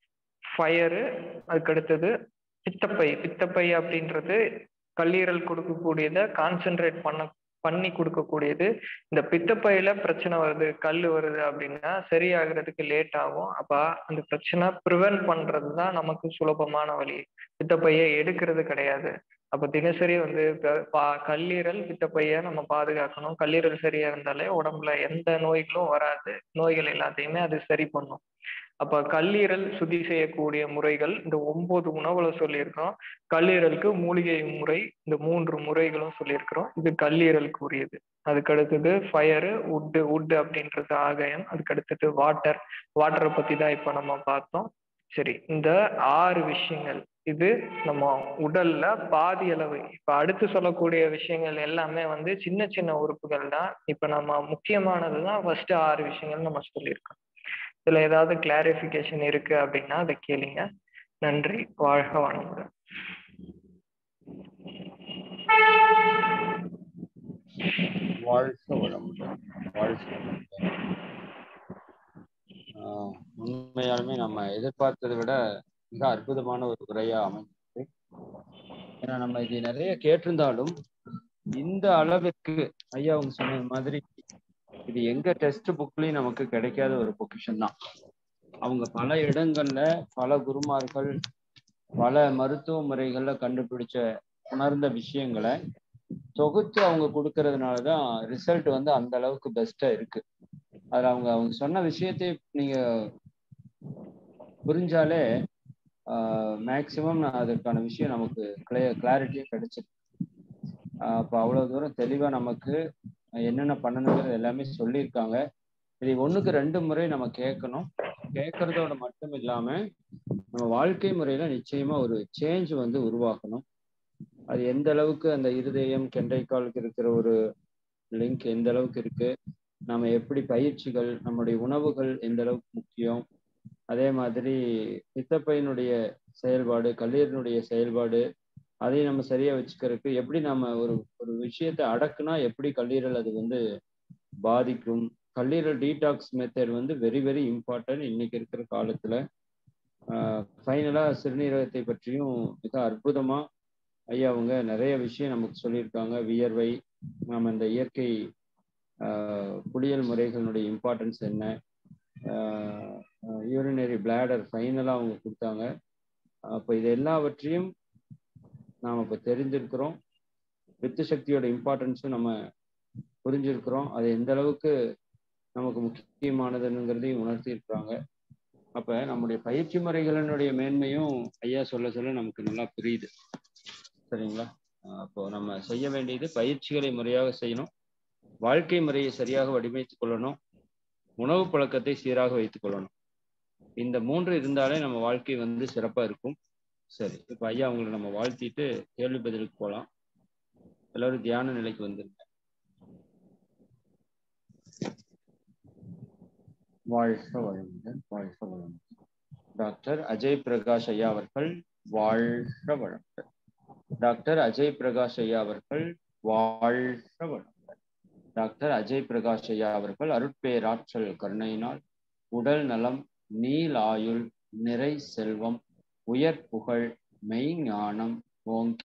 ஃபயரு அதுக்கு அடுத்தது பித்தப்பை பித்தப்பை அப்படின்றது கல்லீரல் கொடுக்கக்கூடியதை கான்சென்ட்ரேட் பண்ண பண்ணி கொடுக்கக்கூடியது இந்த பித்தப்பையில பிரச்சனை வருது கல் வருது அப்படின்னா சரியாகிறதுக்கு லேட் ஆகும் அப்ப அந்த பிரச்சனை ப்ரிவென்ட் பண்றது தான் நமக்கு சுலபமான வழி பித்தப்பையை எடுக்கிறது கிடையாது அப்ப தினசரி வந்து கல்லீரல் பித்தப்பைய நம்ம பாதுகாக்கணும் கல்லீரல் சரியா இருந்தாலே உடம்புல எந்த நோய்களும் வராது நோய்கள் எல்லாத்தையுமே அது சரி பண்ணும் அப்ப கல்லீரல் சுத்தி செய்யக்கூடிய முறைகள் இந்த ஒன்பது உணவுல சொல்லியிருக்கிறோம் கல்லீரலுக்கு மூலிகை முறை இந்த மூன்று முறைகளும் சொல்லியிருக்கிறோம் இது கல்லீரலுக்கு உரியது அதுக்கு அடுத்தது ஃபயரு உட்டு உட்டு அப்படின்றது ஆகாயம் அதுக்கு அடுத்தது வாட்டர் வாட்டரை பத்தி தான் இப்ப நம்ம பார்த்தோம் சரி இந்த ஆறு விஷயங்கள் இது நம்ம உடல்ல பாதி அளவு இப்ப அடுத்து சொல்லக்கூடிய விஷயங்கள் எல்லாமே வந்து சின்ன சின்ன உறுப்புகள் தான் இப்ப நம்ம முக்கியமானதுதான் ஃபர்ஸ்ட் ஆறு விஷயங்கள் நம்ம சொல்லியிருக்கோம் இதுல ஏதாவது கிளாரிபிகேஷன் இருக்கு அப்படின்னா அதை கேளுங்க நன்றி வாழ்க வளமுடன் வாழ்க வளமுடன் வாழ்க வளமுடன் உண்மையாலுமே நம்ம எதிர்பார்த்ததை விட மிக அற்புதமான ஒரு உரையா அமைந்தது ஏன்னா நம்ம இது நிறைய கேட்டிருந்தாலும் இந்த அளவிற்கு ஐயா அவங்க சொன்னது மாதிரி இது எங்க டெஸ்ட் புக்லயும் நமக்கு கிடைக்காத ஒரு பொக்கிஷன் தான் அவங்க பல இடங்கள்ல பல குருமார்கள் பல மருத்துவ முறைகள்ல கண்டுபிடிச்ச உணர்ந்த விஷயங்களை தொகுத்து அவங்க கொடுக்கறதுனாலதான் ரிசல்ட் வந்து அந்த அளவுக்கு பெஸ்டா இருக்கு அதுல அவங்க அவங்க சொன்ன விஷயத்தை நீங்க புரிஞ்சாலே மேக்சிமம் அதற்கான விஷயம் நமக்கு கிளாரிட்டியும் கிடைச்சிருக்கு அப்போ அவ்வளவு தூரம் தெளிவா நமக்கு என்னென்ன பண்ணணுங்கிறது எல்லாமே சொல்லியிருக்காங்க இது ஒண்ணுக்கு ரெண்டு முறை நம்ம கேட்கணும் கேட்கறதோட மட்டும் இல்லாம நம்ம வாழ்க்கை முறையில நிச்சயமா ஒரு சேஞ்ச் வந்து உருவாக்கணும் அது எந்த அளவுக்கு அந்த இருதயம் கெண்டைக்காலுக்கு இருக்கிற ஒரு லிங்க் எந்த அளவுக்கு இருக்கு நம்ம எப்படி பயிற்சிகள் நம்முடைய உணவுகள் எந்த அளவுக்கு முக்கியம் அதே மாதிரி பித்தப்பையனுடைய செயல்பாடு கல்லீரனுடைய செயல்பாடு அதையும் நம்ம சரியா வச்சுக்கிறதுக்கு எப்படி நம்ம ஒரு ஒரு விஷயத்த அடக்குனா எப்படி கல்லீரல் அது வந்து பாதிக்கும் கல்லீரல் டீடாக்ஸ் மெத்தட் வந்து வெரி வெரி இம்பார்ட்டன்ட் இன்னைக்கு இருக்கிற காலத்துல ஃபைனலா சிறுநீரகத்தை பற்றியும் மிக அற்புதமா ஐயா அவங்க நிறைய விஷயம் நமக்கு சொல்லியிருக்காங்க வியர்வை நம்ம இந்த இயற்கை குளியல் முறைகளுடைய இம்பார்ட்டன்ஸ் என்ன யூரினரி பிளாடர் ஃபைனலாக அவங்க கொடுத்தாங்க அப்போ இது எல்லாவற்றையும் நாம் இப்போ தெரிஞ்சிருக்கிறோம் வித்து சக்தியோட இம்பார்ட்டன்ஸும் நம்ம புரிஞ்சிருக்கிறோம் அது எந்த அளவுக்கு நமக்கு முக்கியமானதுங்கிறதையும் உணர்த்தியிருக்கிறாங்க அப்ப நம்முடைய பயிற்சி முறைகளினுடைய மேன்மையும் ஐயா சொல்ல சொல்ல நமக்கு நல்லா புரியுது சரிங்களா அப்போ நம்ம செய்ய வேண்டியது பயிற்சிகளை முறையாக செய்யணும் வாழ்க்கை முறையை சரியாக வடிவமைத்துக் கொள்ளணும் உணவு பழக்கத்தை சீராக வைத்துக் கொள்ளணும் இந்த மூன்று இருந்தாலே நம்ம வாழ்க்கை வந்து சிறப்பா இருக்கும் சரி இப்ப ஐயா அவங்களை நம்ம வாழ்த்திட்டு கேள்வி பதிலுக்கு போலாம் எல்லாரும் தியான நிலைக்கு வந்துருங்க வாழ்க வளமுடன் வாழ்க வளமுடன் டாக்டர் அஜய் பிரகாஷ் ஐயா அவர்கள் வாழ்க வளமுடன் டாக்டர் அஜய் பிரகாஷ் ஐயா அவர்கள் வாழ்க வளமுடன் டாக்டர் அஜய் பிரகாஷ் ஐயா அவர்கள் அருட்பேராற்றல் கருணையினால் உடல் நலம் நீல் ஆயுள் நிறை செல்வம் உயர் புகழ் மெய்ஞானம் ஓங்கி